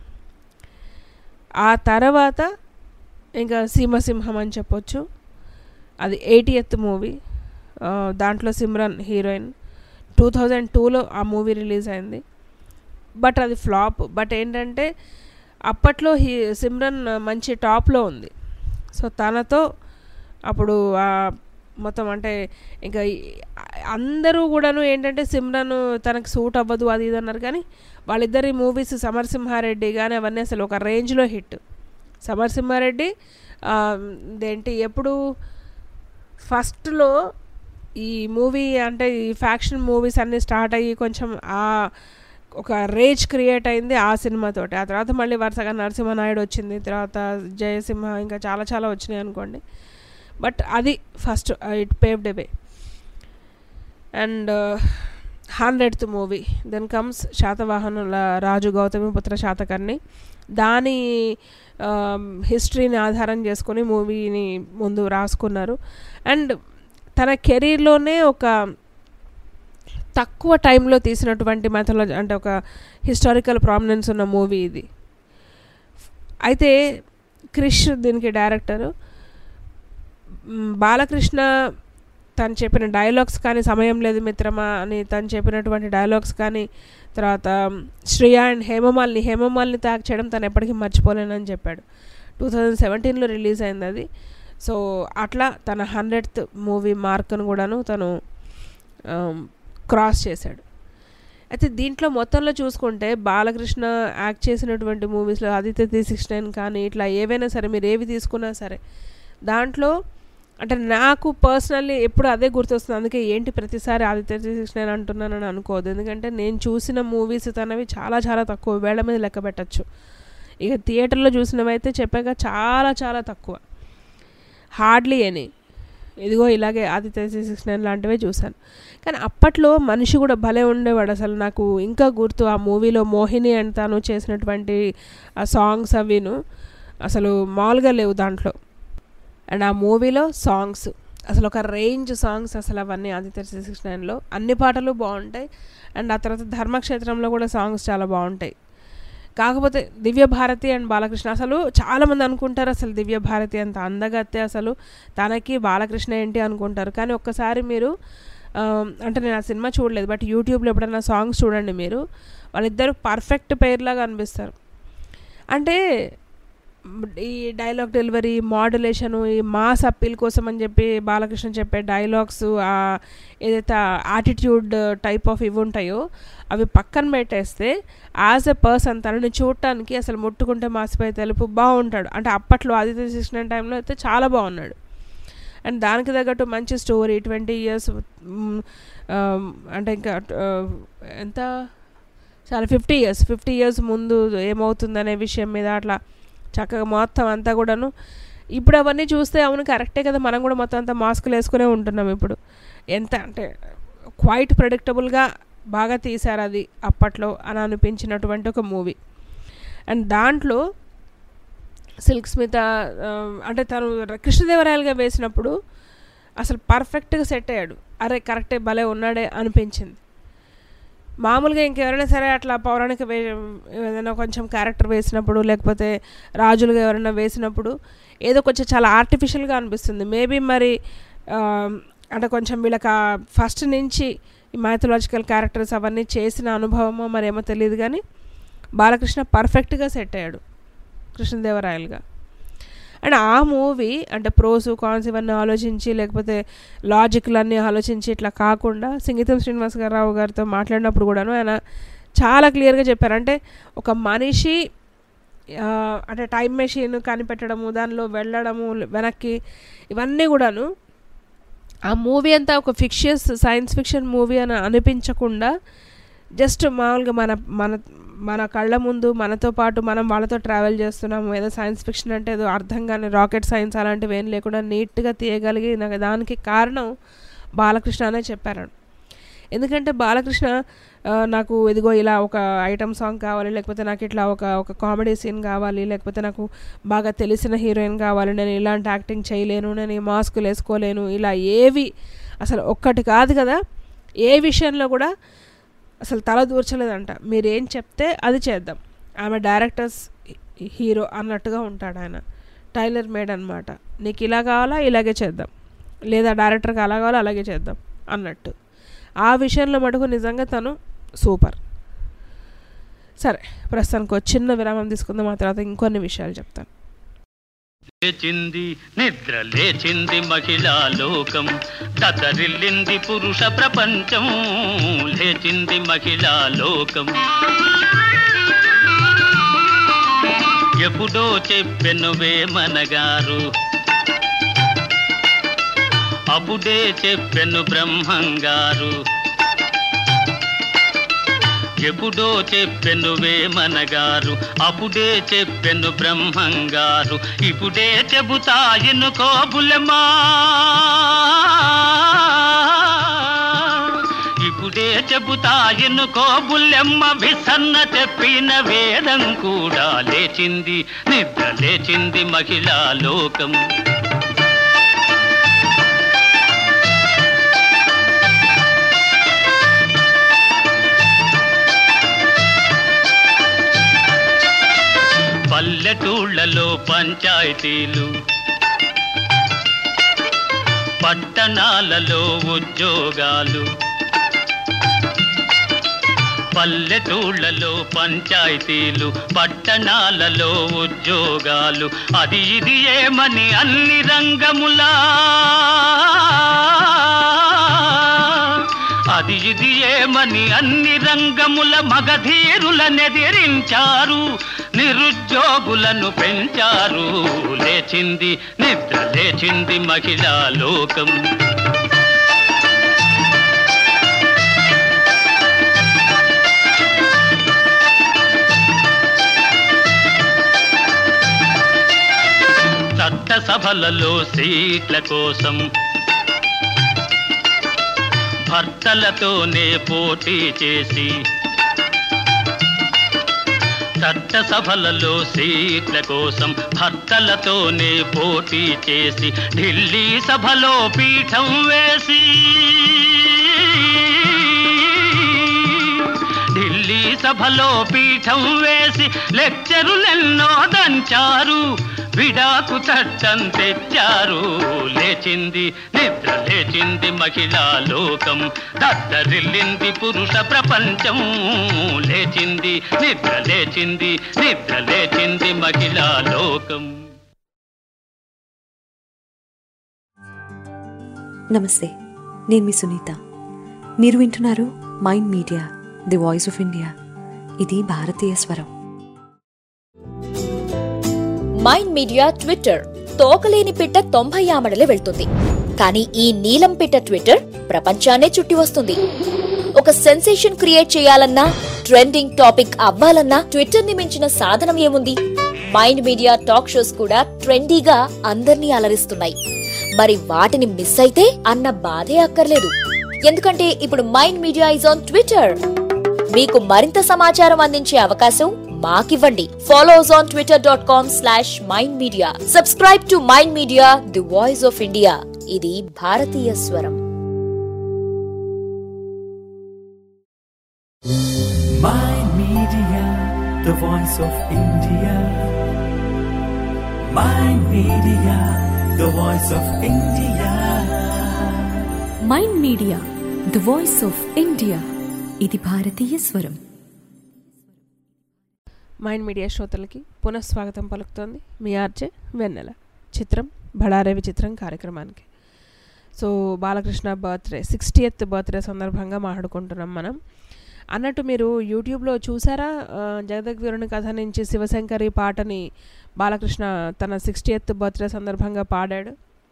ఆ తర్వాత ఇంకా సీమసింహం అని చెప్పొచ్చు అది ఎయిటీఎత్ మూవీ దాంట్లో సిమ్రన్ హీరోయిన్ టూ థౌజండ్ టూలో ఆ మూవీ రిలీజ్ అయింది బట్ అది ఫ్లాప్ బట్ ఏంటంటే అప్పట్లో హీ సిమ్రన్ మంచి టాప్లో ఉంది సో తనతో అప్పుడు ఆ మొత్తం అంటే ఇంకా ఈ- అందరూ కూడాను ఏంటంటే సిమ్రన్ తనకు సూట్ అవ్వదు అది ఇది అన్నారు కానీ వాళ్ళిద్దరి మూవీస్ సమరసింహారెడ్డి కానీ అవన్నీ అసలు ఒక రేంజ్లో హిట్ సమరసింహారెడ్డి ఆ, ఇదేంటి ఎప్పుడు ఫస్ట్లో ఈ మూవీ అంటే ఈ ఫ్యాక్షన్ మూవీస్ అన్నీ స్టార్ట్ అయ్యి కొంచెం ఆ ఒక రేజ్ క్రియేట్ అయింది ఆ సినిమాతోటి ఆ తర్వాత మళ్ళీ వరుసగా నరసింహనాయుడు వచ్చింది తర్వాత జయసింహ ఇంకా చాలా చాలా వచ్చినాయి అనుకోండి బట్ అది first it paved away and hundredth movie then comes శాతవాహనుల రాజు గౌతమి పుత్ర శాతకర్ణి దాని హిస్టరీని ఆధారం చేసుకొని మూవీని ముందు రాసుకున్నారు అండ్ తన కెరీర్లోనే ఒక తక్కువ టైంలో తీసినటువంటి మెథలాజీ అంటే ఒక హిస్టారికల్ ప్రామినెన్స్ ఉన్న మూవీ ఇది అయితే క్రిష్ దీనికి డైరెక్టరు మ్, బాలకృష్ణ తను చెప్పిన డైలాగ్స్ కానీ సమయం లేదు మిత్రమా అని తను చెప్పినటువంటి డైలాగ్స్ కానీ తర్వాత శ్రేయ అండ్ హేమమాల్ని హేమమాల్ని తాక్ చేయడం తను ఎప్పటికీ మర్చిపోలేనని చెప్పాడు టూ థౌజండ్ సెవెంటీన్లో రిలీజ్ అయింది అది సో అట్లా తన హండ్రెడ్త్ మూవీ మార్క్ను కూడాను తను క్రాస్ చేశాడు అయితే దీంట్లో మొత్తంలో చూసుకుంటే బాలకృష్ణ యాక్ట్ చేసినటువంటి మూవీస్లో ఆదిత్య త్రీ సిక్స్ నైన్ కానీ ఇట్లా ఏవైనా సరే మీరు ఏవి తీసుకున్నా సరే దాంట్లో అంటే నాకు పర్సనల్లీ ఎప్పుడు అదే గుర్తొస్తుంది అందుకే ఏంటి ప్రతిసారి ఆదిత్య త్రీ సిక్స్ నైన్ అంటున్నానని అనుకోవద్దు ఎందుకంటే నేను చూసిన మూవీస్ తనవి చాలా చాలా తక్కువ వేళ మీద లెక్క పెట్టచ్చు ఇక థియేటర్లో చూసినవి అయితే చెప్పాక చాలా చాలా తక్కువ హార్డ్లీ ఎనీ ఇదిగో ఇలాగే ఆదిత్య సిక్స్ నైన్ లాంటివే చూశాను కానీ అప్పట్లో మనిషి కూడా భలే ఉండేవాడు అసలు నాకు ఇంకా గుర్తు ఆ మూవీలో మోహిని అని తాను చేసినటువంటి ఆ సాంగ్స్ అవిను అసలు మామూలుగా లేవు దాంట్లో అండ్ ఆ మూవీలో సాంగ్స్ అసలు ఒక రేంజ్ సాంగ్స్ అసలు అవన్నీ ఆదిత్య సిక్స్ నైన్లో అన్ని పాటలు బాగుంటాయి అండ్ ఆ తర్వాత ధర్మక్షేత్రంలో కూడా సాంగ్స్ చాలా బాగుంటాయి కాకపోతే దివ్య భారతి అండ్ బాలకృష్ణ అసలు చాలామంది అనుకుంటారు అసలు దివ్య భారతి అంత అందగత్తే అసలు తనకి బాలకృష్ణ ఏంటి అనుకుంటారు కానీ ఒక్కసారి మీరు ఆ, అంటే నేను ఆ సినిమా చూడలేదు బట్ యూట్యూబ్లో ఎప్పుడైనా సాంగ్స్ చూడండి మీరు వాళ్ళిద్దరు పర్ఫెక్ట్ పేర్ లాగా అనిపిస్తారు అంటే మ్, ఈ డైలాగ్ డెలివరీ మాడ్యులేషను ఈ మాస్ అప్పీల్ కోసం అని చెప్పి బాలకృష్ణ చెప్పే డైలాగ్స్ ఏదైతే యాటిట్యూడ్ టైప్ ఆఫ్ ఇవి ఉంటాయో అవి పక్కన పెట్టేస్తే యాజ్ ఎ పర్సన్ తనని చూడటానికి అసలు ముట్టుకుంటే మాసిపోయి తెలుపు బాగుంటాడు అంటే అప్పట్లో ఆదిత్య కృష్ణ టైంలో అయితే చాలా బాగున్నాడు అండ్ దానికి తగ్గట్టు మంచి స్టోరీ ట్వంటీ ఇయర్స్ అంటే ఇంకా ఆ, ఎంత చాలా ఫిఫ్టీ ఇయర్స్ ఫిఫ్టీ ఇయర్స్ ముందు ఏమవుతుందనే విషయం మీద అట్లా చక్కగా మొత్తం అంతా కూడాను ఇప్పుడు అవన్నీ చూస్తే అవును కరెక్టే కదా మనం కూడా మొత్తం అంతా మాస్కులు వేసుకునే ఉంటున్నాం ఇప్పుడు ఎంత అంటే క్వైట్ ప్రెడిక్టబుల్గా బాగా తీశారు అది అప్పట్లో అని అనిపించినటువంటి ఒక మూవీ అండ్ దాంట్లో సిల్క్ స్మిత ఆ, అంటే తను కృష్ణదేవరాయలుగా వేసినప్పుడు అసలు పర్ఫెక్ట్గా సెట్ అయ్యాడు అరే కరెక్టే భలే ఉన్నాడే అనిపించింది మామూలుగా ఇంకెవరైనా సరే అట్లా పౌరాణిక వే ఏదైనా కొంచెం క్యారెక్టర్ వేసినప్పుడు లేకపోతే రాజులుగా ఎవరైనా వేసినప్పుడు ఏదో కొంచెం చాలా ఆర్టిఫిషియల్గా అనిపిస్తుంది మేబీ మరి ఆ, అంటే కొంచెం వీళ్ళకి ఫస్ట్ నుంచి ఈ మైథలాజికల్ క్యారెక్టర్స్ అవన్నీ చేసిన అనుభవమో మరేమో తెలియదు కానీ బాలకృష్ణ పర్ఫెక్ట్గా సెట్ అయ్యాడు కృష్ణదేవరాయలుగా అండ్ ఆ మూవీ అంటే ప్రోస్ కాన్స్ ఇవన్నీ ఆలోచించి లేకపోతే లాజిక్లన్నీ ఆలోచించి ఇట్లా కాకుండా సింగీతం శ్రీనివాస్ గారావు గారితో మాట్లాడినప్పుడు కూడాను ఆయన చాలా క్లియర్గా చెప్పారు అంటే ఒక మనిషి ఆ, అంటే టైం మెషిన్ కనిపెట్టడము దానిలో వెళ్ళడము వెనక్కి ఇవన్నీ కూడాను ఆ మూవీ అంతా ఒక ఫిక్షియస్ సైన్స్ ఫిక్షన్ మూవీ అని అనిపించకుండా జస్ట్ మామూలుగా మన మన మన కళ్ళ ముందు మనతో పాటు మనం వాళ్ళతో ట్రావెల్ చేస్తున్నాము ఏదో సైన్స్ ఫిక్షన్ అంటే ఏదో అర్థం కానీ రాకెట్ సైన్స్ అలాంటివి ఏం లేకుండా నీట్గా తీయగలిగిన దానికి కారణం బాలకృష్ణ అనే చెప్పారు ఎందుకంటే బాలకృష్ణ ఆ, నాకు ఇదిగో ఇలా ఒక ఐటమ్ సాంగ్ కావాలి లేకపోతే నాకు ఇట్లా ఒక ఒక కామెడీ సీన్ కావాలి లేకపోతే నాకు బాగా తెలిసిన హీరోయిన్ కావాలి నేను ఇలాంటి యాక్టింగ్ చేయలేను నేను ఈ మాస్కులు వేసుకోలేను ఇలా ఏవి అసలు ఒక్కటి కాదు కదా ఏ విషయంలో కూడా అసలు తల దూర్చలేదంట మీరేం చెప్తే అది చేద్దాం ఆమె డైరెక్టర్స్ హీరో అన్నట్టుగా ఉంటాడు ఆయన టైలర్ మేడ్ అనమాట నీకు ఇలా కావాలా ఇలాగే చేద్దాం లేదా డైరెక్టర్కి అలా కావాలా అలాగే చేద్దాం అన్నట్టు ఆ విషయంలో మటుకు నిజంగా తను సూపర్ సరే ప్రస్తుతానికి ఒక చిన్న విరామం తీసుకుందాం ఆ తర్వాత ఇంకొన్ని విషయాలు చెప్తాను లేచింది నిద్ర లేచింది మహిళా లోకం దతరిల్లింది పురుష ప్రపంచం లేచింది మహిళా లోకం ఎప్పుడో చెప్పెను వేమనగారు అప్పుడే చెప్పెను బ్రహ్మంగారు ఎప్పుడో చెప్పెను వేమనగారు అప్పుడే చెప్పెను బ్రహ్మంగారు ఇప్పుడే చెబుతా ఎన్నుకో బుల్లెమా ఇప్పుడే చెబుతా ఎన్నుకో బుల్లెమ్మ విసన్న చెప్పిన వేదం కూడా లేచింది నిద్ర లేచింది మహిళా లోకం పల్లెటూళ్ళలో పంచాయతీలు పట్టణాలలో ఉద్యోగాలు పల్లెటూళ్ళలో పంచాయతీలు పట్టణాలలో ఉద్యోగాలు అది ఇది ఏమని అన్ని రంగములా అది ఇది ఏమని అన్ని రంగముల మగధీరులనెదిరించారు నిరుద్యోగులను పెంచారు లేచింది నిద్ర లేచింది మహిళా లోకం చట్టసభలలో సీట్ల కోసం భర్తలతోనే పోటీ చేసి చట్టసభలలో సీట్ల కోసం భర్తలతోనే పోటీ చేసి ఢిల్లీ సభలో పీఠం వేసి ఢిల్లీ సభలో పీఠం వేసి లెక్చరులెన్నో దంచారు విడాకు చట్టం తెచ్చారు లేచింది నిద్ర లేచింది మహిళా లోకం దద్దరిల్లింది పురుష ప్రపంచం లేచింది నిద్ర లేచింది నిద్ర లేచింది మహిళా లోకం నమస్తే నేను మీ సునీత మీరు వింటున్నారు mind media the voice of India ఇది భారతీయ స్వరం మైండ్ మీడియా ట్విట్టర్ తోకలేని పిట్ట తొంభై ఆమడలే వెళ్తుంది కానీ ఈ నీలం పిట్ట ట్విట్టర్ ప్రపంచాన్నే చుట్టి వస్తుంది ఒక సెన్సేషన్ క్రియేట్ చేయాలన్నా ట్రెండింగ్ టాపిక్ అవ్వాలన్నా ట్విట్టర్ ని మించిన సాధనం ఏముంది మైండ్ మీడియా టాక్ షోస్ కూడా ట్రెండీగా అందర్నీ అలరిస్తున్నాయి మరి వాటిని మిస్ అయితే అన్న బాధే అక్కర్లేదు ఎందుకంటే ఇప్పుడు Mind Media is on Twitter మీకు మరింత సమాచారం అందించే అవకాశం మాకివ్వండి follows on Twitter dot com slash Mind Media subscribe to Mind media the voice of India ఇది భారతీయ స్వరం Mind Media, the voice of India. Mind Media, the voice of India. Mind media the voice of India ఇది భారతీయ స్వరం mind media శ్రోతలకి పునఃస్వాగతం పలుకుతోంది మీ RJ వెన్నెల చిత్రం బడారే విచిత్రం కార్యక్రమానికి so Balakrishna birthday sixtieth birthday సందర్భంగా మాట్లాడుకుంటున్నాం మనం అన్నట్టు మీరు యూట్యూబ్లో చూసారా ఆ, జగదగ్వీరుని కథ నుంచి శివశంకరి పాటని బాలకృష్ణ తన సిక్స్టీయత్ బర్త్డే సందర్భంగా పాడాడు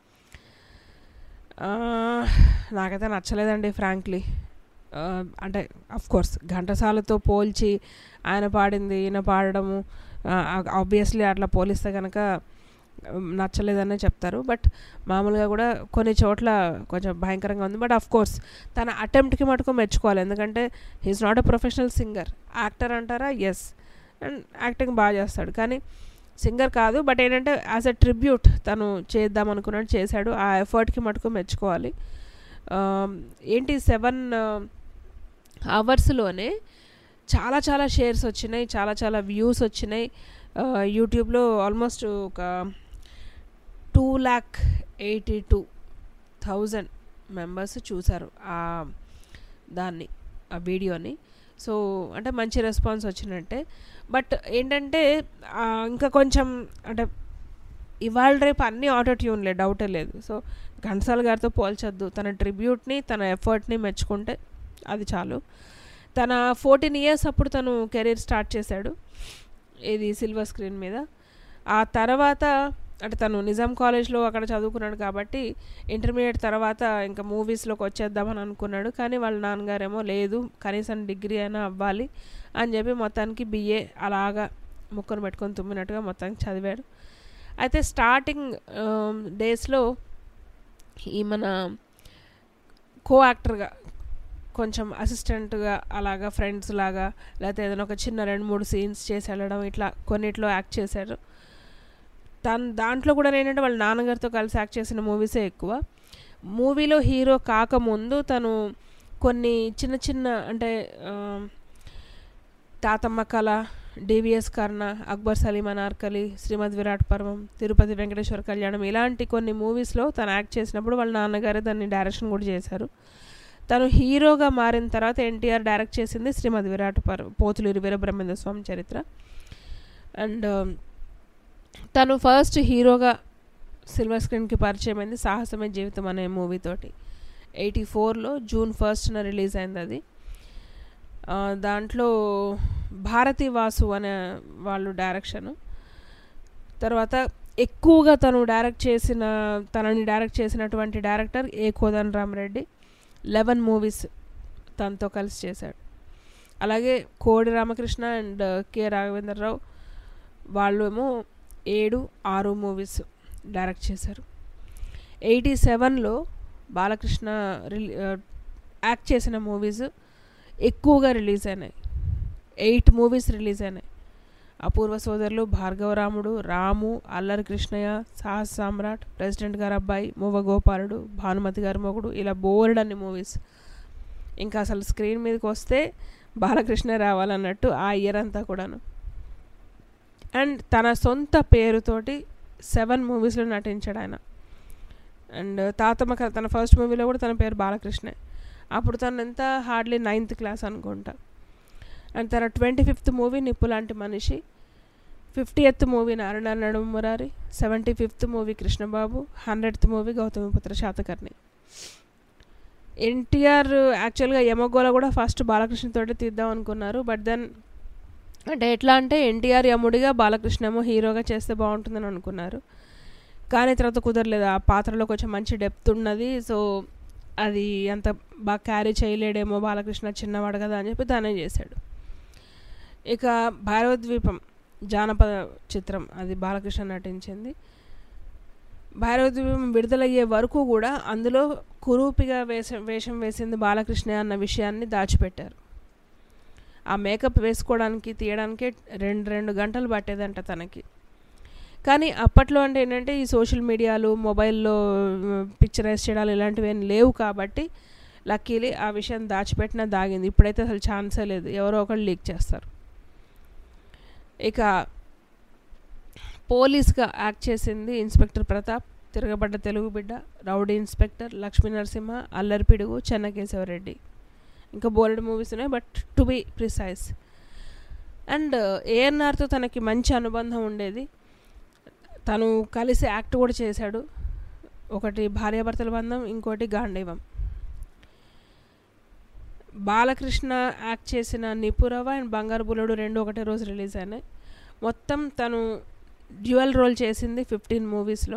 ఆ, నాకైతే నచ్చలేదండి ఫ్రాంక్లీ అంటే అఫ్ కోర్స్ ఘంటసాలతో పోల్చి ఆయన పాడింది ఈయన పాడడము ఆబ్వియస్లీ అట్లా పోలిస్తే కనుక ఉమ్, నచ్చలేదనే చెప్తారు బట్ మామూలుగా కూడా కొన్ని చోట్ల కొంచెం భయంకరంగా ఉంది బట్ ఆఫ్ కోర్స్ తన అటెంప్ట్కి మటుకు మెచ్చుకోవాలి ఎందుకంటే he is not a professional singer actor అంటారా ఎస్ అండ్ యాక్టింగ్ బాగా చేస్తాడు కానీ సింగర్ కాదు బట్ ఏంటంటే యాజ్ అ ట్రిబ్యూట్ తను చేద్దాం అనుకున్నట్టు చేశాడు ఆ ఎఫర్ట్కి మటుకు మెచ్చుకోవాలి ఆమ్, ఏంటి సెవెన్ అవర్స్లోనే చాలా చాలా షేర్స్ వచ్చినాయి చాలా చాలా వ్యూస్ వచ్చినాయి ఆ, యూట్యూబ్లో ఆల్మోస్ట్ ఒక two lakh eighty two thousand members చూసారు ఆ దాన్ని ఆ వీడియోని సో అంటే మంచి రెస్పాన్స్ వచ్చినట్టే బట్ ఏంటంటే ఆ, ఇంకా కొంచెం అంటే ఇవాళ రేపు అన్ని ఆటో ట్యూన్లే డౌటే లేదు సో ఘంటసాల గారితో పోల్చొద్దు తన ట్రిబ్యూట్ని తన ఎఫర్ట్ని మెచ్చుకుంటే అది చాలు తన ఫోర్టీన్ ఇయర్స్ అప్పుడు తను కెరీర్ స్టార్ట్ చేశాడు ఇది సిల్వర్ స్క్రీన్ మీద ఆ తర్వాత అంటే తను నిజాం కాలేజ్లో అక్కడ చదువుకున్నాడు కాబట్టి ఇంటర్మీడియట్ తర్వాత ఇంకా మూవీస్లోకి వచ్చేద్దామని అనుకున్నాడు కానీ వాళ్ళ నాన్నగారేమో లేదు కనీసం డిగ్రీ అయినా అవ్వాలి అని చెప్పి మొత్తానికి బిఏ అలాగా ముక్కను పెట్టుకొని తుమ్మినట్టుగా మొత్తానికి చదివాడు అయితే స్టార్టింగ్ డేస్లో ఈ మన కో యాక్టర్గా కొంచెం అసిస్టెంట్గా అలాగా ఫ్రెండ్స్ లాగా లేకపోతే ఏదైనా ఒక చిన్న రెండు మూడు సీన్స్ చేసి వెళ్ళడం ఇట్లా కొన్నిట్లో యాక్ట్ చేశారు తను దాంట్లో కూడా ఏంటంటే వాళ్ళ నాన్నగారితో కలిసి యాక్ట్ చేసిన మూవీసే ఎక్కువ మూవీలో హీరో కాకముందు తను కొన్ని చిన్న చిన్న అంటే ఆ, తాతమ్మ కళ డివిఎస్ కర్ణ అక్బర్ సలీం అనార్కలి శ్రీమద్ విరాట్ పర్వం తిరుపతి వెంకటేశ్వర కళ్యాణం ఇలాంటి కొన్ని మూవీస్లో తను యాక్ట్ చేసినప్పుడు వాళ్ళ నాన్నగారే దాన్ని డైరెక్షన్ కూడా చేశారు తను హీరోగా మారిన తర్వాత ఎన్టీఆర్ డైరెక్ట్ చేసింది శ్రీమద్ విరాట్ పర్వం పోతులూరి వీరబ్రహ్మేంద్ర స్వామి చరిత్ర అండ్ తను ఫస్ట్ హీరోగా సిల్వర్ స్క్రీన్కి పరిచయం అయింది సాహసమే జీవితం అనే మూవీతోటి ఎయిటీ ఫోర్లో జూన్ ఫస్ట్న రిలీజ్ అయింది అది ఆ, దాంట్లో భారతి వాసు అనే వాళ్ళు డైరెక్షను తర్వాత ఎక్కువగా తను డైరెక్ట్ చేసిన తనని డైరెక్ట్ చేసినటువంటి director A Kodan Ramareddy eleven movies తనతో కలిసి చేశాడు అలాగే కోడి రామకృష్ణ అండ్ కె రాఘవేంద్రరావు వాళ్ళు ఏమో ఏడు ఆరు మూవీస్ డైరెక్ట్ చేశారు ఎయిటీ సెవెన్లో బాలకృష్ణ రిలీ యాక్ట్ చేసిన మూవీస్ ఎక్కువగా రిలీజ్ అయినాయి ఎయిట్ మూవీస్ రిలీజ్ అయినాయి అపూర్వ సోదరులు భార్గవరాముడు రాము అల్లరి కృష్ణయ్య సాహస్ సామ్రాట్ ప్రెసిడెంట్ గారు అబ్బాయి మువ్వ గోపాలుడు భానుమతి గారి మొగుడు ఇలా బోర్డ్ అన్ని మూవీస్ ఇంకా అసలు స్క్రీన్ మీదకి వస్తే బాలకృష్ణ రావాలన్నట్టు ఆ ఇయర్ అంతా కూడాను అండ్ తన సొంత పేరుతోటి సెవెన్ మూవీస్లో నటించాడు ఆయన అండ్ తాతమ్మ కథ తన ఫస్ట్ మూవీలో కూడా తన పేరు బాలకృష్ణే అప్పుడు తను ఎంత హార్డ్లీ నైన్త్ క్లాస్ అనుకుంటా అండ్ తన twenty fifth movie Nippu Lanti Manishi fiftieth movie Narayana Nadumu Murari seventy fifth movie Krishnababu hundredth movie Gautamiputra Satakarni NTR యాక్చువల్గా యమగోళ కూడా ఫస్ట్ బాలకృష్ణతోటి తీద్దాం అనుకున్నారు బట్ దెన్ అంటే ఎట్లా అంటే ఎన్టీఆర్ యముడిగా బాలకృష్ణ ఏమో హీరోగా చేస్తే బాగుంటుందని అనుకున్నారు కానీ తర్వాత కుదరలేదు ఆ పాత్రలో కొంచెం మంచి డెప్త్ ఉన్నది సో అది అంత బాగా క్యారీ చేయలేడేమో బాలకృష్ణ చిన్నవాడు కదా అని చెప్పి దానే చేశాడు ఇక భైరవద్వీపం జానపద చిత్రం అది బాలకృష్ణ నటించింది భైరవద్వీపం విడుదలయ్యే వరకు కూడా అందులో కురూపిగా వేషం వేషం వేసింది బాలకృష్ణ అన్న విషయాన్ని దాచిపెట్టారు ఆ మేకప్ వేసుకోవడానికి తీయడానికి రెండు రెండు గంటలు పట్టేదంట తనకి కానీ అప్పట్లో అంటే ఏంటంటే ఈ సోషల్ మీడియాలు మొబైల్లో పిక్చరైజ్ చేయడాలు ఇలాంటివి ఏం లేవు కాబట్టి లక్కీలీ ఆ విషయం దాచిపెట్టినా దాగింది ఇప్పుడైతే అసలు ఛాన్సే లేదు ఎవరో ఒకళ్ళు లీక్ చేస్తారు ఇక పోలీస్గా యాక్ట్ చేసింది inspector Pratap Tiragabadda Telugu Bidda rowdy inspector Lakshmi Narasimha Allaripidugu Chennakesavareddy ఇంకా బోలెడ్ మూవీస్ ఉన్నాయి but to be precise and ఏఎన్ఆర్తో తనకి మంచి అనుబంధం ఉండేది తను కలిసి యాక్ట్ కూడా చేశాడు ఒకటి భార్యాభర్తల బంధం ఇంకోటి గాంధీవం బాలకృష్ణ యాక్ట్ చేసిన నిపురవ అండ్ బంగారు బుల్లడు రెండు ఒకటే రోజు రిలీజ్ అయినాయి మొత్తం తను డ్యూయల్ రోల్ చేసింది ఫిఫ్టీన్ మూవీస్లో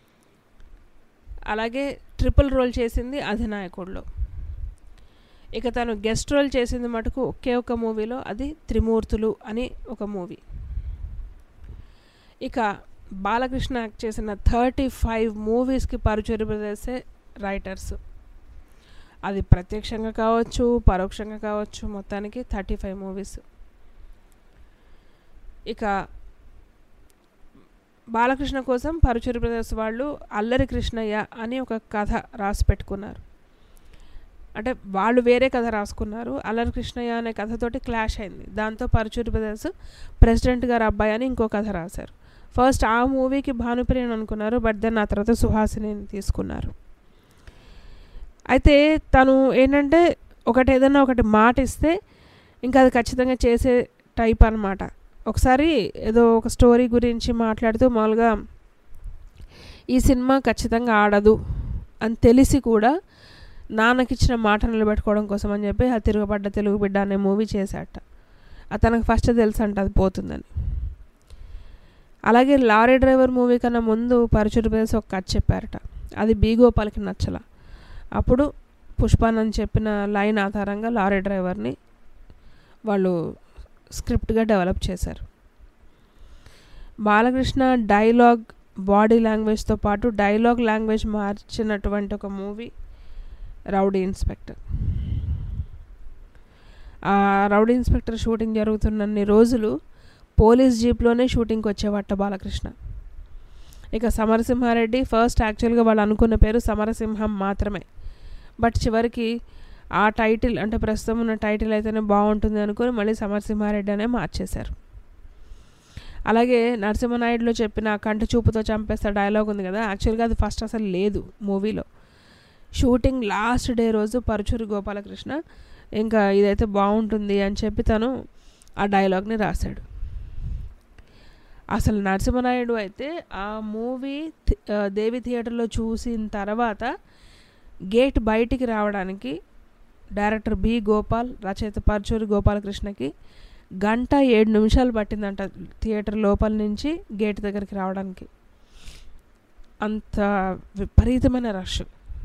అలాగే ట్రిపుల్ రోల్ చేసింది అధినాయకుడిలో ఇక తను గెస్ట్ రోల్ చేసింది మటుకు ఒకే ఒక మూవీలో అది త్రిమూర్తులు అని ఒక మూవీ ఇక బాలకృష్ణ యాక్ట్ చేసిన థర్టీ ఫైవ్ మూవీస్కి పరుచూరి బ్రదర్సే రైటర్స్ అది ప్రత్యక్షంగా కావచ్చు పరోక్షంగా కావచ్చు మొత్తానికి థర్టీ ఫైవ్ మూవీస్ ఇక బాలకృష్ణ కోసం పరుచూరి బ్రదర్స్ వాళ్ళు అల్లరి కృష్ణయ్య అని ఒక కథ రాసి పెట్టుకున్నారు అంటే వాళ్ళు వేరే కథ రాసుకున్నారు అల్లరి కృష్ణయ్య అనే కథతోటి క్లాష్ అయింది దాంతో పరుచూరి బ్రదర్స్ ప్రెసిడెంట్ గారు అబ్బాయి అని ఇంకో కథ రాశారు ఫస్ట్ ఆ మూవీకి భానుప్రియని అనుకున్నారు బట్ దెన్ ఆ తర్వాత సుహాసిని తీసుకున్నారు అయితే తను ఏంటంటే ఒకటి ఏదైనా ఒకటి మాట ఇస్తే ఇంకా అది ఖచ్చితంగా చేసే టైప్ అనమాట ఒకసారి ఏదో ఒక స్టోరీ గురించి మాట్లాడుతూ మామూలుగా ఈ సినిమా ఖచ్చితంగా ఆడదు అని తెలిసి కూడా నాన్నకిచ్చిన మాట నిలబెట్టుకోవడం కోసం అని చెప్పి ఆ తిరుగుబడ్డ తెలుగు బిడ్డ అనే మూవీ చేశాట అతనికి ఫస్ట్ తెలుసు అంట అది పోతుందని అలాగే లారీ డ్రైవర్ మూవీ కన్నా ముందు పరచురు పేసి ఒక కథ చెప్పారట అది బీ గోపాల్కి నచ్చల అప్పుడు పుష్పానని చెప్పిన లైన్ ఆధారంగా లారీ డ్రైవర్ని వాళ్ళు స్క్రిప్ట్గా డెవలప్ చేశారు బాలకృష్ణ డైలాగ్ బాడీ లాంగ్వేజ్తో పాటు డైలాగ్ లాంగ్వేజ్ మార్చినటువంటి ఒక మూవీ రౌడీ ఇన్స్పెక్టర్ ఆ రౌడీ ఇన్స్పెక్టర్ షూటింగ్ జరుగుతున్నన్ని రోజులు పోలీస్ జీప్లోనే షూటింగ్కి వచ్చేవాట బాలకృష్ణ ఇక సమరసింహారెడ్డి ఫస్ట్ యాక్చువల్గా వాళ్ళు అనుకున్న పేరు సమరసింహం మాత్రమే బట్ చివరికి ఆ టైటిల్ అంటే ప్రస్తుతం ఉన్న టైటిల్ అయితేనే బాగుంటుంది అనుకుని మళ్ళీ సమరసింహారెడ్డి అనే మార్చేశారు అలాగే నరసింహనాయుడులో చెప్పిన కంటి చూపుతో చంపేస్తా డైలాగ్ ఉంది కదా యాక్చువల్గా అది ఫస్ట్ అసలు లేదు మూవీలో షూటింగ్ లాస్ట్ డే రోజు పరుచూరి గోపాలకృష్ణ ఇంకా ఇదైతే బాగుంటుంది అని చెప్పి తను ఆ డైలాగ్ని రాశాడు అసలు నరసింహనాయుడు అయితే ఆ మూవీ దేవి థియేటర్లో చూసిన తర్వాత గేట్ బయటికి రావడానికి డైరెక్టర్ బి గోపాల్ రచయిత పరచూరి గోపాలకృష్ణకి గంట ఏడు నిమిషాలు పట్టిందంట థియేటర్ లోపల నుంచి గేట్ దగ్గరికి రావడానికి అంత విపరీతమైన రష్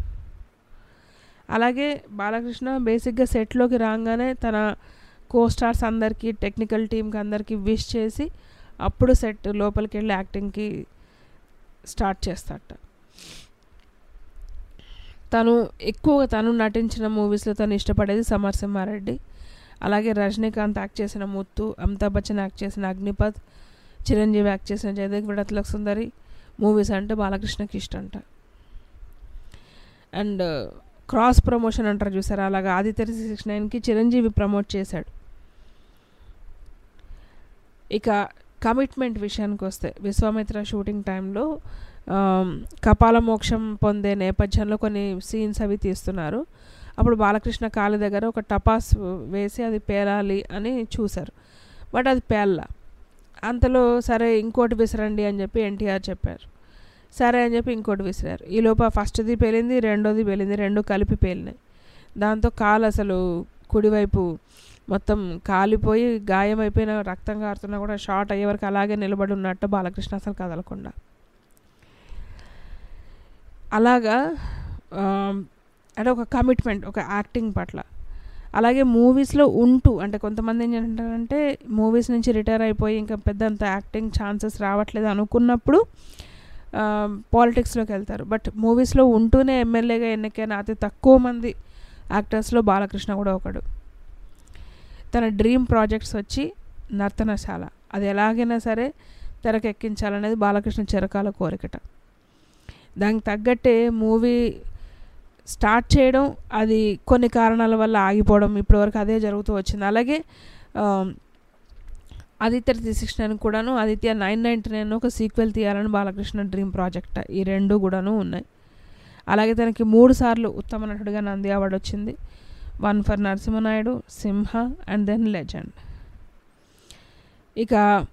అలాగే బాలకృష్ణ బేసిక్గా సెట్లోకి రాగానే తన కో స్టార్స్ అందరికీ టెక్నికల్ టీంకి అందరికీ విష్ చేసి అప్పుడు సెట్ లోపలికి వెళ్ళి యాక్టింగ్కి స్టార్ట్ చేస్తాడట తను ఎక్కువగా తను నటించిన మూవీస్లో తను ఇష్టపడేది సమరసింహారెడ్డి అలాగే రజనీకాంత్ యాక్ట్ చేసిన ముత్తు అమితాబ్ బచ్చన్ యాక్ట్ చేసిన అగ్నిపథ్ చిరంజీవి యాక్ట్ చేసిన జయదేవ్ విడతలకు సుందరి మూవీస్ అంటే బాలకృష్ణకి ఇష్టంట అండ్ క్రాస్ ప్రమోషన్ అంటారు చూసారా అలాగా ఆదిత్య సిక్స్ నైన్కి చిరంజీవి ప్రమోట్ చేశాడు ఇక కమిట్మెంట్ విషయానికి వస్తే విశ్వామిత్ర షూటింగ్ టైంలో కపాల మోక్షం పొందే నేపథ్యంలో కొన్ని సీన్స్ అవి తీస్తున్నారు అప్పుడు బాలకృష్ణ కాలి దగ్గర ఒక టపాస్ వేసి అది పేలాలి అని చూశారు బట్ అది పేల్ల అంతలో సరే ఇంకోటి విసరండి అని చెప్పి ఎన్టీఆర్ చెప్పారు సరే అని చెప్పి ఇంకోటి విసిరారు ఈ లోప ఫస్ట్ది పేలింది రెండోది పేలింది రెండు కలిపి పేలినాయి దాంతో కాలు అసలు కుడివైపు మొత్తం కాలిపోయి గాయం అయిపోయిన రక్తం కారుతున్నా కూడా షార్ట్ అయ్యే వరకు అలాగే నిలబడి ఉన్నట్టు బాలకృష్ణ అసలు కదలకుండా అలాగా అంటే ఒక కమిట్మెంట్ ఒక యాక్టింగ్ పట్ల అలాగే మూవీస్లో ఉంటూ అంటే కొంతమంది ఏం చేంటారంటే మూవీస్ నుంచి రిటైర్ అయిపోయి ఇంకా పెద్దంత యాక్టింగ్ ఛాన్సెస్ రావట్లేదు అనుకున్నప్పుడు పాలిటిక్స్లోకి వెళ్తారు బట్ మూవీస్లో ఉంటూనే ఎమ్మెల్యేగా ఎన్నికైన అతి తక్కువ మంది యాక్టర్స్లో బాలకృష్ణ కూడా ఒకడు తన డ్రీమ్ ప్రాజెక్ట్స్ వచ్చి నర్తనశాల అది ఎలాగైనా సరే తెరకెక్కించాలనేది బాలకృష్ణ చిరకాల కోరికట దానికి తగ్గట్టే మూవీ స్టార్ట్ చేయడం అది కొన్ని కారణాల వల్ల ఆగిపోవడం ఇప్పటివరకు అదే జరుగుతూ వచ్చింది అలాగే ఆదిత్య త్రీ సిక్స్ నైన్ కూడాను ఆదిత్య నైన్ నైంటీ నైన్ ఒక సీక్వెల్ తీయాలని బాలకృష్ణ డ్రీమ్ ప్రాజెక్ట్ ఈ రెండు కూడాను ఉన్నాయి అలాగే తనకి మూడు సార్లు ఉత్తమ నటుడిగా నంది అవార్డు వచ్చింది one for Narasimhanayudu Simha and then Legend ఇక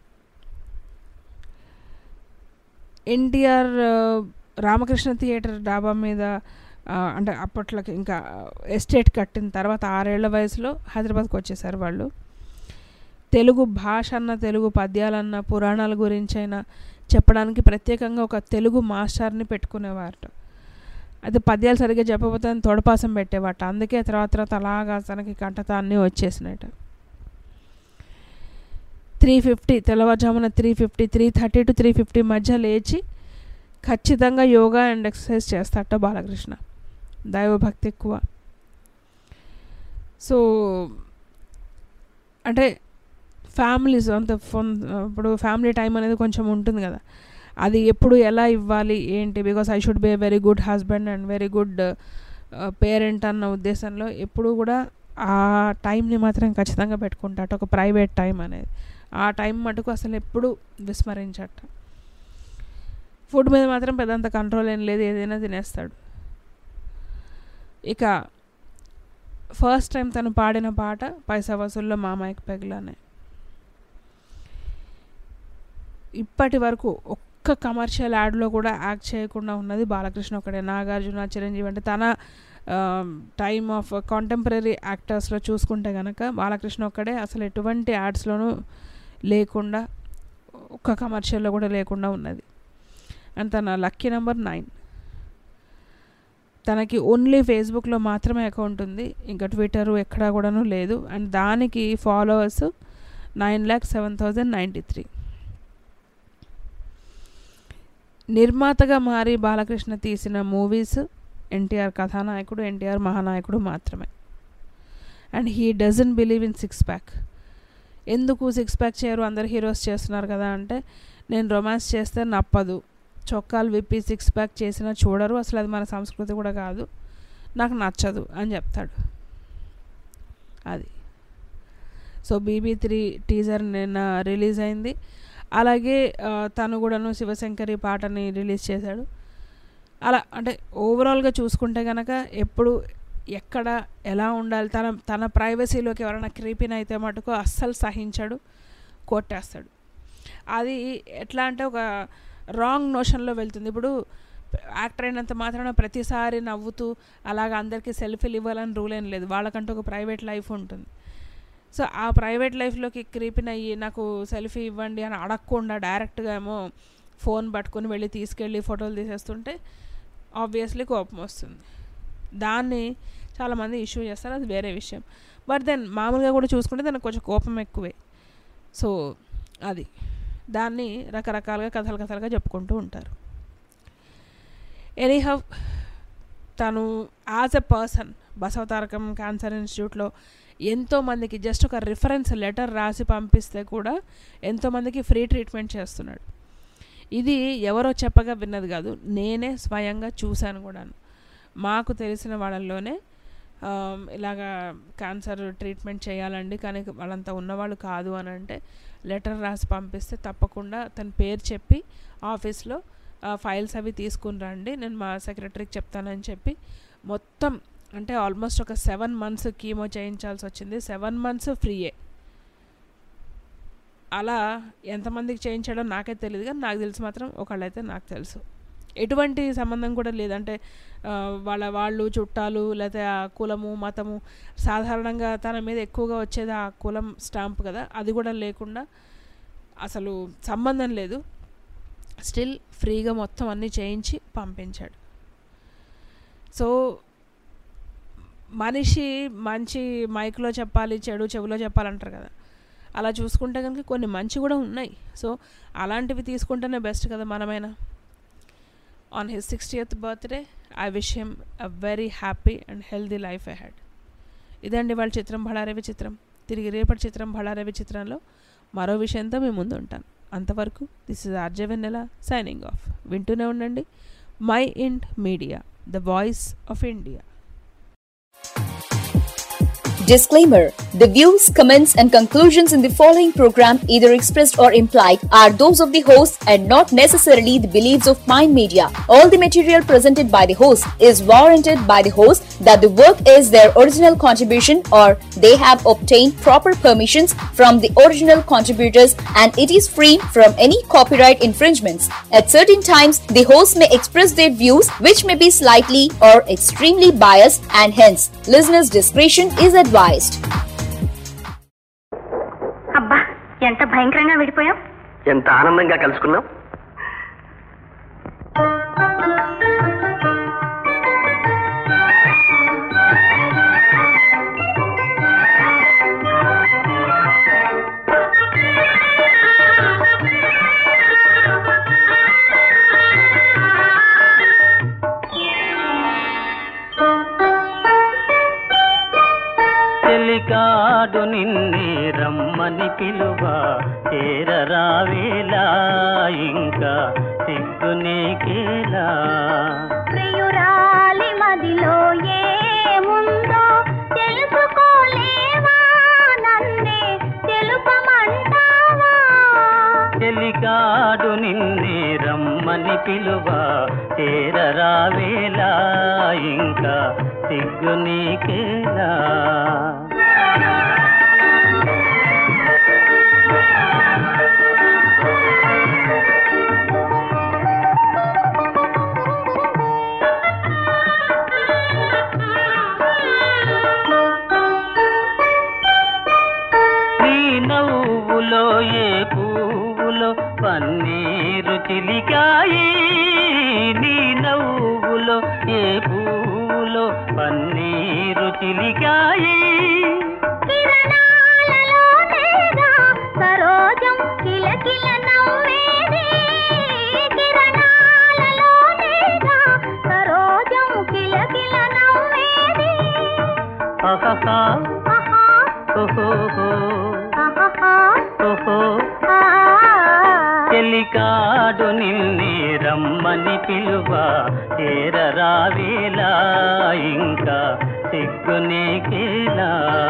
ఎన్టీఆర్ రామకృష్ణ థియేటర్ డాబా మీద అంటే అప్పట్లోకి ఇంకా ఎస్టేట్ కట్టిన తర్వాత ఆరేళ్ల వయసులో హైదరాబాద్కి వచ్చేసారు వాళ్ళు తెలుగు భాష అన్న తెలుగు పద్యాలన్న పురాణాల గురించి అయినా చెప్పడానికి ప్రత్యేకంగా ఒక తెలుగు మాస్టర్ని పెట్టుకునేవారట అది పద్యాలు సరిగ్గా చెప్పకపోతే తొడపాసం పెట్టేవాట అందుకే తర్వాత తర్వాత అలాగా తనకి కంటత అన్నీ వచ్చేసినట త్రీ ఫిఫ్టీ తెల్లవారుజామున three fifty three thirty to three fifty మధ్య లేచి ఖచ్చితంగా యోగా అండ్ ఎక్సర్సైజ్ చేస్తాట బాలకృష్ణ దైవభక్తి ఎక్కువ సో అంటే ఫ్యామిలీస్ అంత ఫోన్ ఇప్పుడు ఫ్యామిలీ టైం అనేది కొంచెం ఉంటుంది కదా అది ఎప్పుడు ఎలా ఇవ్వాలి ఏంటి because I should be a very good husband and very good parent అన్న ఉద్దేశంలో ఎప్పుడు కూడా ఆ టైంని మాత్రం ఖచ్చితంగా పెట్టుకుంటాట ఒక ప్రైవేట్ టైం అనేది ఆ టైం మటుకు అసలు ఎప్పుడు విస్మరించట ఫుడ్ మీద మాత్రం పెద్దంత కంట్రోల్ ఏం లేదు ఏదైనా తినేస్తాడు ఇక ఫస్ట్ టైం తను పాడిన పాట పైసా వసూల్లో మామాయికి పెగలానే ఇప్పటి వరకు ఒక్క కమర్షియల్ యాడ్లో కూడా యాక్ట్ చేయకుండా ఉన్నది బాలకృష్ణ ఒకడే నాగార్జున చిరంజీవి అంటే తన టైమ్ ఆఫ్ కాంటెంపరీ యాక్టర్స్లో చూసుకుంటే కనుక బాలకృష్ణ ఒక్కడే అసలు ఎటువంటి యాడ్స్లోనూ లేకుండా ఒక్క కమర్షియల్లో కూడా లేకుండా ఉన్నది అండ్ తన లక్కీ నెంబర్ నైన్ తనకి ఓన్లీ ఫేస్బుక్లో మాత్రమే అకౌంట్ ఉంది ఇంకా ట్విట్టర్ ఎక్కడా కూడాను లేదు అండ్ దానికి followers nine lakh seven thousand ninety three నిర్మాతగా మారి బాలకృష్ణ తీసిన మూవీస్ ఎన్టీఆర్ కథానాయకుడు ఎన్టీఆర్ మహానాయకుడు మాత్రమే and he doesn't believe in six pack ఎందుకు సిక్స్ ప్యాక్ చేయరు అందరు హీరోస్ చేస్తున్నారు కదా అంటే నేను రొమాన్స్ చేస్తే నప్పదు చొక్కాలు విప్పి సిక్స్ ప్యాక్ చేసినా చూడరు అసలు అది మన సంస్కృతి కూడా కాదు నాకు నచ్చదు అని చెప్తాడు అది సో బీబీ త్రీ టీజర్ నిన్న రిలీజ్ అయింది అలాగే తను కూడాను శివశంకరి పాటని రిలీజ్ చేశాడు అలా అంటే ఓవరాల్గా చూసుకుంటే కనుక ఎప్పుడు ఎక్కడ ఎలా ఉండాలి తన తన ప్రైవసీలోకి ఎవరైనా క్రీపిన్ అయితే మటుకు అస్సలు సహించాడు కొట్టేస్తాడు అది ఎట్లా అంటే ఒక రాంగ్ నోషన్లో వెళ్తుంది ఇప్పుడు యాక్టర్ అయినంత మాత్రాన ప్రతిసారి నవ్వుతూ అలాగ అందరికీ సెల్ఫీలు ఇవ్వాలని రూల్ ఏం లేదు వాళ్ళకంటూ ఒక ప్రైవేట్ లైఫ్ ఉంటుంది సో ఆ ప్రైవేట్ లైఫ్లోకి క్రీపిన్ అయ్యి నాకు సెల్ఫీ ఇవ్వండి అని అడగకుండా డైరెక్ట్గా ఏమో ఫోన్ పట్టుకుని వెళ్ళి తీసుకెళ్ళి ఫోటోలు తీసేస్తుంటే ఆబ్వియస్లీ కోపం వస్తుంది దాన్ని చాలామంది ఇష్యూ చేస్తారు అది వేరే విషయం బట్ దెన్ మామూలుగా కూడా చూసుకుంటే దానికి కొంచెం కోపం ఎక్కువే సో అది దాన్ని రకరకాలుగా కథలు కథలుగా చెప్పుకుంటూ ఉంటారు ఎనీహవ్ తను as a person Basavatarakam cancer ఇన్స్టిట్యూట్లో ఎంతోమందికి జస్ట్ ఒక రిఫరెన్స్ లెటర్ రాసి పంపిస్తే కూడా ఎంతోమందికి ఫ్రీ ట్రీట్మెంట్ చేస్తున్నాడు ఇది ఎవరో చెప్పగా విన్నది కాదు నేనే స్వయంగా చూశాను కూడాను మాకు తెలిసిన వాళ్ళల్లోనే ఇలాగా క్యాన్సర్ ట్రీట్మెంట్ చేయాలండి కానీ వాళ్ళంతా ఉన్నవాళ్ళు కాదు అని అంటే లెటర్ రాసి పంపిస్తే తప్పకుండా తన పేరు చెప్పి ఆఫీస్లో ఫైల్స్ అవి తీసుకుని రండి నేను మా సెక్రటరీకి చెప్తానని చెప్పి మొత్తం అంటే ఆల్మోస్ట్ ఒక సెవెన్ మంత్స్ కీమో చేయించాల్సి వచ్చింది సెవెన్ మంత్స్ ఫ్రీయే అలా ఎంతమందికి చేయించాడో నాకే తెలియదు కానీ నాకు తెలిసి మాత్రం ఒకళ్ళైతే నాకు తెలుసు ఎటువంటి సంబంధం కూడా లేదంటే వాళ్ళ వాళ్ళు చుట్టాలు లేకపోతే ఆ కులము మతము సాధారణంగా తన మీద ఎక్కువగా వచ్చేది ఆ కులం స్టాంప్ కదా అది కూడా లేకుండా అసలు సంబంధం లేదు స్టిల్ ఫ్రీగా మొత్తం అన్నీ చేయించి పంపించాడు సో మనిషి మంచి మైక్లో చెప్పాలి చెడు చెవిలో చెప్పాలంటారు కదా అలా చూసుకుంటే కనుక కొన్ని మంచి కూడా ఉన్నాయి సో అలాంటివి తీసుకుంటేనే బెస్ట్ కదా మనమైనా on his sixtieth birthday I wish him a very happy and healthy life ahead ఇదండి వాళ్ళ చిత్రం భళారవి చిత్రం తిరిగి రేపటి చిత్రం భళారవి చిత్రంలో మరో విషయంతో మీ ముందు ఉంటాను అంతవరకు this is RJ Vennela signing off వింటూనే ఉండండి my Mind the voice of ఇండియా Disclaimer The views, comments, and conclusions in the following program, either expressed or implied, are those of the host and not necessarily the beliefs of Mind Media. All the material presented by the host is warranted by the host that the work is their original contribution or they have obtained proper permissions from the original contributors and it is free from any copyright infringements. At certain times, the host may express their views which may be slightly or extremely biased and hence listeners' discretion is advised. అబ్బా ఎంత భయంకరంగా విడిపోయాం ఎంత ఆనందంగా కలుసుకున్నాం చెలికాడు నిన్నే రమ్మని పిలువ చేరరావేలా ఇంకా సిగ్గు నీకేలా ప్రియురాలి మదిలో ఏముందో తెలుసుకోలేవా నన్నే తెలుపమంటావా చెలికాడు నిన్నే రమ్మని పిలువ చేరరావేలా ఇంకా సిగ్గు నీకేలా నీ నవ్వులో ఏ పువ్వులో పన్నీరు చిలికాయి నీ నవ్వులో ఏ పువ్వులో పన్నీరు చిలికాయి కిరణాలలోనేగా సరోజం కిలకిల నవ్వేది కిరణాలలోనేగా సరోజం కిలకిల నవ్వేది ఆహాహా ఆహా ఓహోహో ఆహాహా ఓహో ఆ చెలికాడు నిన్నే రమ్మని పిలువ చేరరావేలా ఇంకా సిగ్గు నీకేలా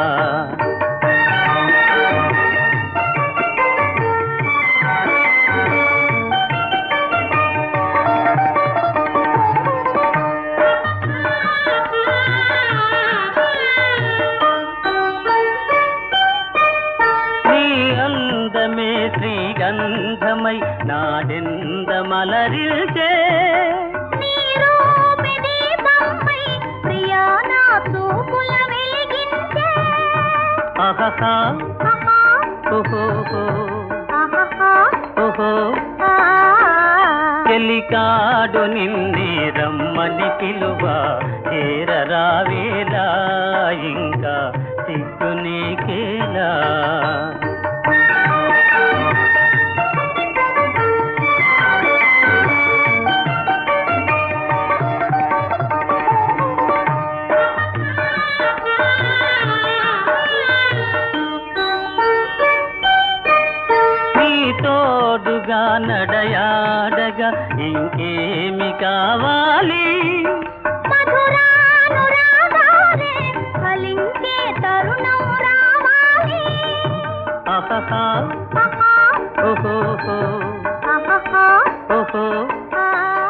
నీ అందమే శ్రీగంధమై నాడెంద మలరిల్చే నీరూపి దీపంపై ప్రియా నా చూపుల వెలిగించే ఆహాహా ఆహా ఓహోహో ఆహాహా ఓహో ఆ చెలికాడు నిన్నే రమ్మని పిలువ చేరరావేలా ఇంకా సిగ్గు నీకేలా నీ తోడుగా నడయాడగా ఇంకేమి కావాలి మధురానురాగాలే ఫలించే తరుణం రావాలి ఆహాహా ఆహా ఓహోహో ఆహాహా ఓహో ఆ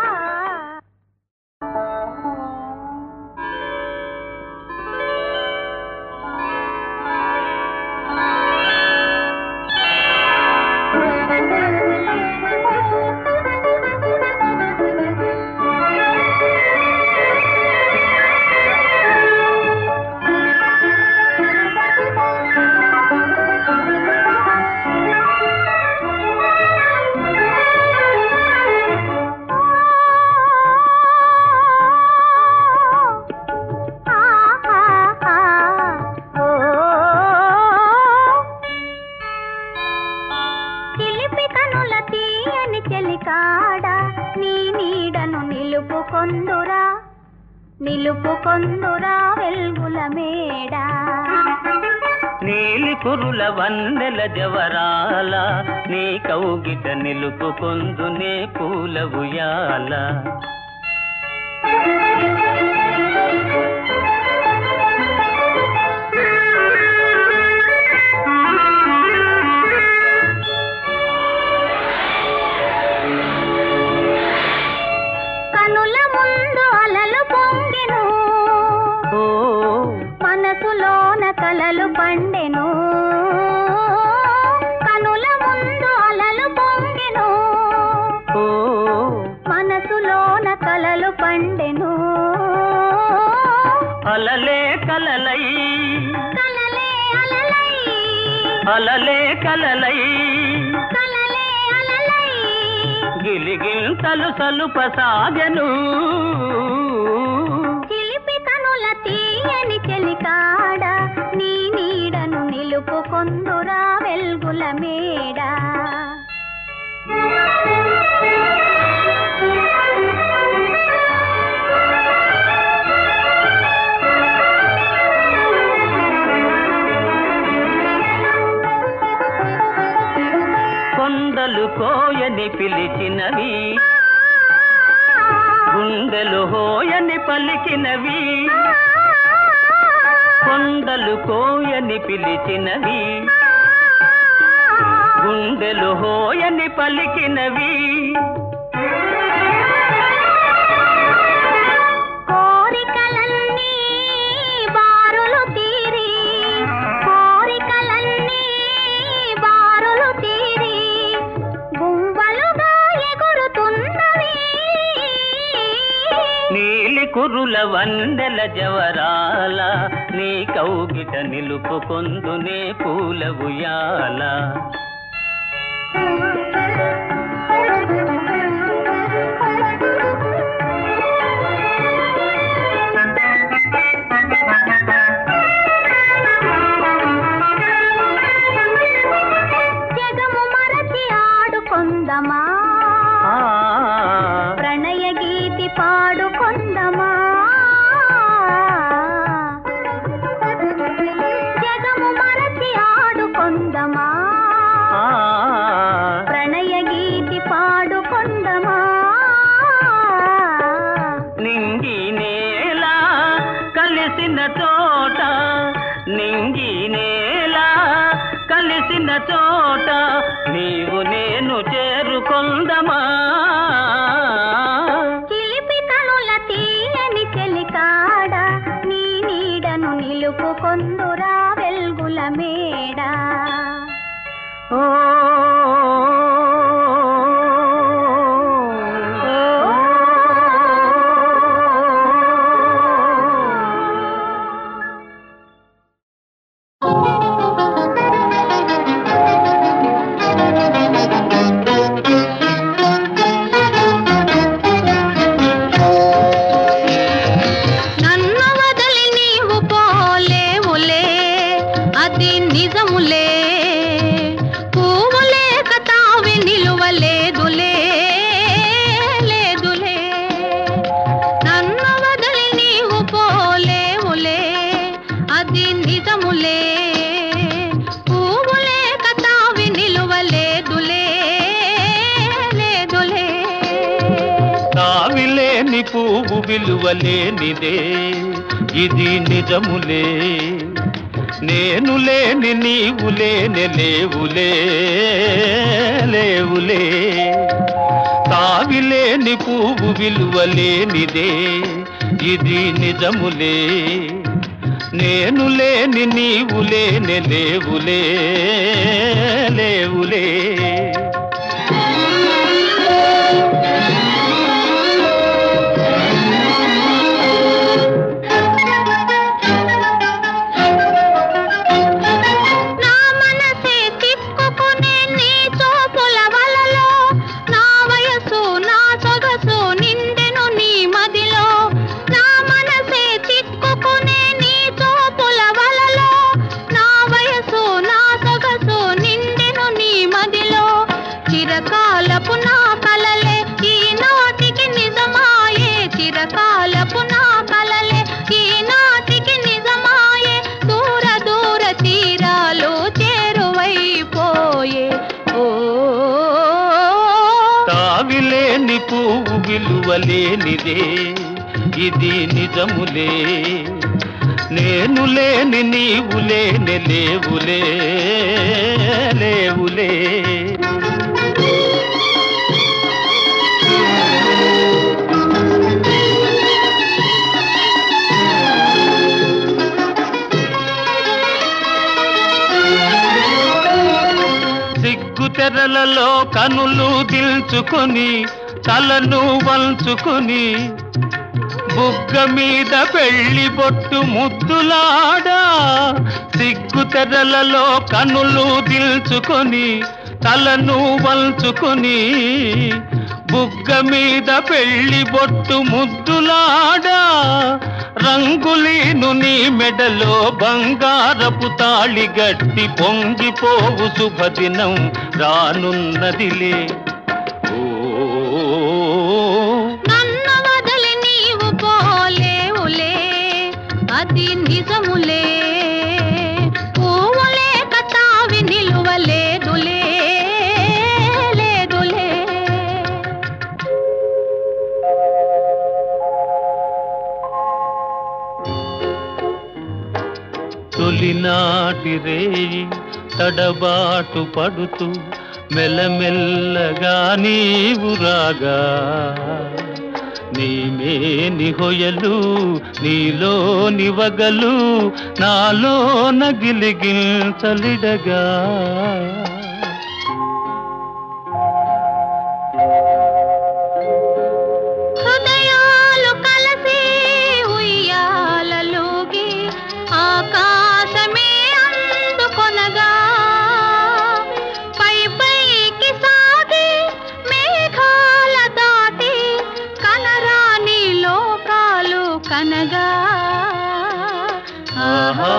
చిలిపి కనుల తీయని చెలికాడ నీ నీడను నిలుపుకొందురా నిలుపుకొందురా వెల్గుల మేడ నీలి కురుల వందెల జవరాల నీ కౌగిట నిలుపుకొందు నే పూల ఉయ్యాల కనుల ముందు అలలు పొంగెను ఓ మనసులోన కలలు పండెను కనుల ముందు అలలు పొంగెను ఓ మనసులోన కలలు పండెను అలలే కలలై కలలే అలలై అలలే కలలై కలలే అలలై గిలిగింతలు సలుప సాగను చిలిపి కనుల తీయని చెలికాడ నీ నీడను నిలుపుకొందురా వెల్గుల మేడ గుండెలు హోయని పలికినవి కొండలు కోయని పిలిచినవి గుండెలు హోయని పలికినవి కోరికలన్నీ బారులు తీరి కోరికలన్నీ బారులు తీరి గుంవలుగా ఎగురుతున్నవి నీలి కురుల వందెల జవరాల నీ కౌగిట నిలుపుకొందునే పూల ఉయ్యాల జగము మరచి ఆడుకొందమా ఆ, ప్రణయ గీతి పాడుకొందమా జగము మరచి ఆడుకొందమా ఆ, ప్రణయ గీతి పాడుకొందమా నింగి నేల కలిసిన చోట నింగి నేల కలిసిన చోట నీవు నేను చేరుకొందమా చిలిపి కనుల తీయని చెలికాడ నీ నీడను నిలుపుకొందురా వెల్గుల మేడ ఓ నన్ను వదిలి నీవు పోలేవులే అది నిజములే పువ్వు లేక తావి నిలువలేదులే లేదులే నన్ను వదిలి నీవు పోలేవులే అది నిజములే పువ్వు లేక తావి నిలువలేదులే లేదులే తావిలేని పువ్వు విలువలేనిదే ఇది నిజములే నేను లేని నీవు లేని లేవులే లేవులే తావిలేని పువ్వు విలువలేనిదే ఇది నిజములే నేను లేని నీవు లేని లేవులే లేవులే నా మనసే తిప్పుకునే నీ చూపుల వలలో నా వయసు నా సొగసు నిండెను నీ మదిలో నా మనసే తిప్పుకునే నీ చూపుల వలలో నా వయసు నా సొగసు నిండెను నీ మదిలో చిరకాలపు నా కలలే ఈనాటికి నిజమాయే చిరకాలపు నా కలలే ఈనాటికి నిజమాయే దూర దూర తీరాలు చేరువైపోయే ఓ తావిలేని పువ్వు విలువలేనిదే ఇది నిజములే నేను లేని నీవు లేని లేవులే లేవులే సిగ్గు తెరలలో కనులు దిల్చుకొని తలను వంచుకొని బుగ్గ మీద పెళ్లి బొట్టు ముద్దులాడా సిగ్గు తెరలలో కనులు దిల్చుకొని తలను వంచుకొని బుగ్గ మీద పెళ్లి బొట్టు ముద్దులాడా రంగులీను నీ మెడలో బంగారపు తాళి గట్టి పొంగిపోవు శుభదినం రానున్నదిలే ఓ నన్ను వదిలి నీవు పోలేవులే అది నిజములే పువ్వులే కతావి నిలువలేదులే లేదులే తొలినాటి రేయి తడబాటు పడుతూ మెల్లమెల్లగా నీవు రాగా నీమేని హొయలు నీలో నివగలు నాలో నగిలిగిల్తలిడగా హృదయాలు కలసి ఉయ్యాలలోగి ఆకాశమే అందుకొనగా పై పైకి సాగి మేఘాల దాటి కనరాని లోకాలు కనగా ఆహా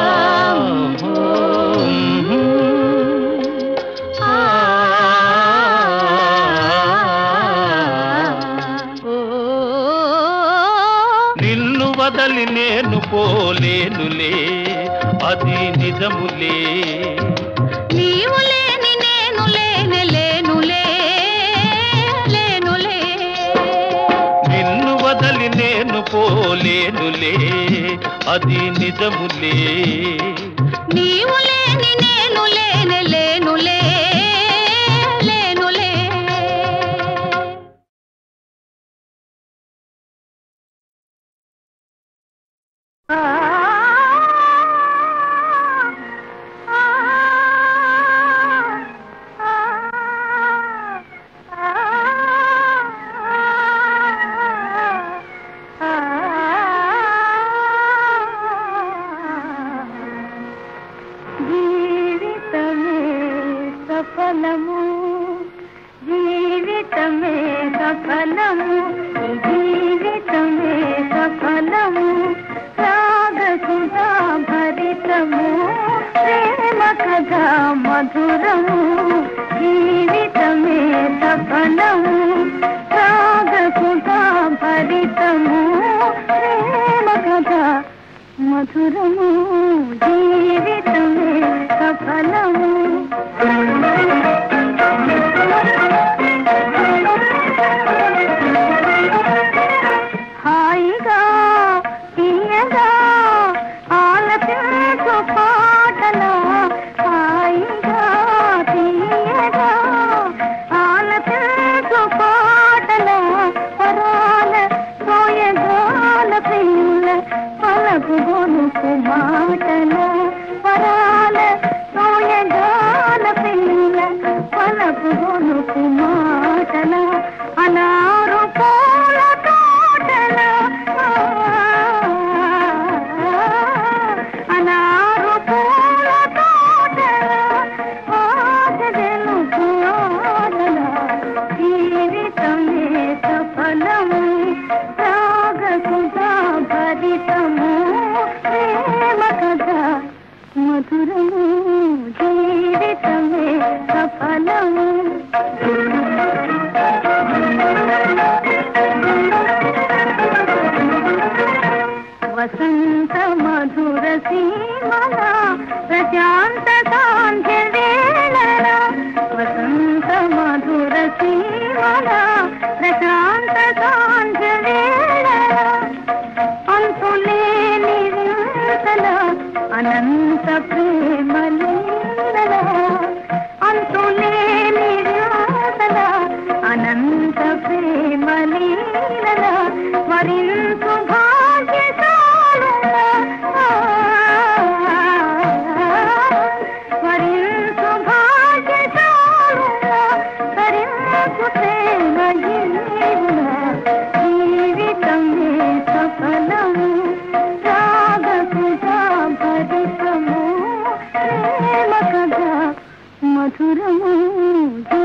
నిన్ను వదలి నేను పోలేనులే అది నిజములే నీవు లేని నేను లేనే లేనులే లేనులే నిన్ను వదలి నేను పోలేనులే అది నిజములే నీవు లేని నేను లేనే లేనులే లేనులే జీవితమే సఫలము జీవితమే సఫలము ఈ జీవితమే సఫలము రాగసుధా భరితము ప్రేమ కథ మధురము జీవితమే సఫలము రాగసుధా భరితము ప్రేమ కథ మధురము జీవితమే సఫలము హాయిగా తీయగా ఆలపించు పాటల హాయిగా తీయగా ఆలపించు పాటల పరాల సోయగాల పిల్ల పలపు గొనుకు మాటల పరాల సోయగాల పిల్ల పలపు గొనుకు మాటల అనారు పూల తోటల అనారు పూల తోటల ఆశలు ఆటల జీవితమే సఫలము రాగసుధా భరితము ప్రేమ కథ మధురము జీవితమే సఫలము వసంత మధుర సీమల ప్రశాంత సాంధ్య వేళల వసంత మధుర సీమల ప్రశాంత సాంధ్య వేళల అంతులేని వింతల అనంత ప్రేమ లీలల అంతులేని వింతల అనంత ప్రేమ లీలల మరింత భాగ్యశాలుల మరింత భాగ్యశాలుల తరింపు ప్రేమ జీవుల జీవితమే సఫలము రాగసుధా భరితము ప్రేమ కథ మధురము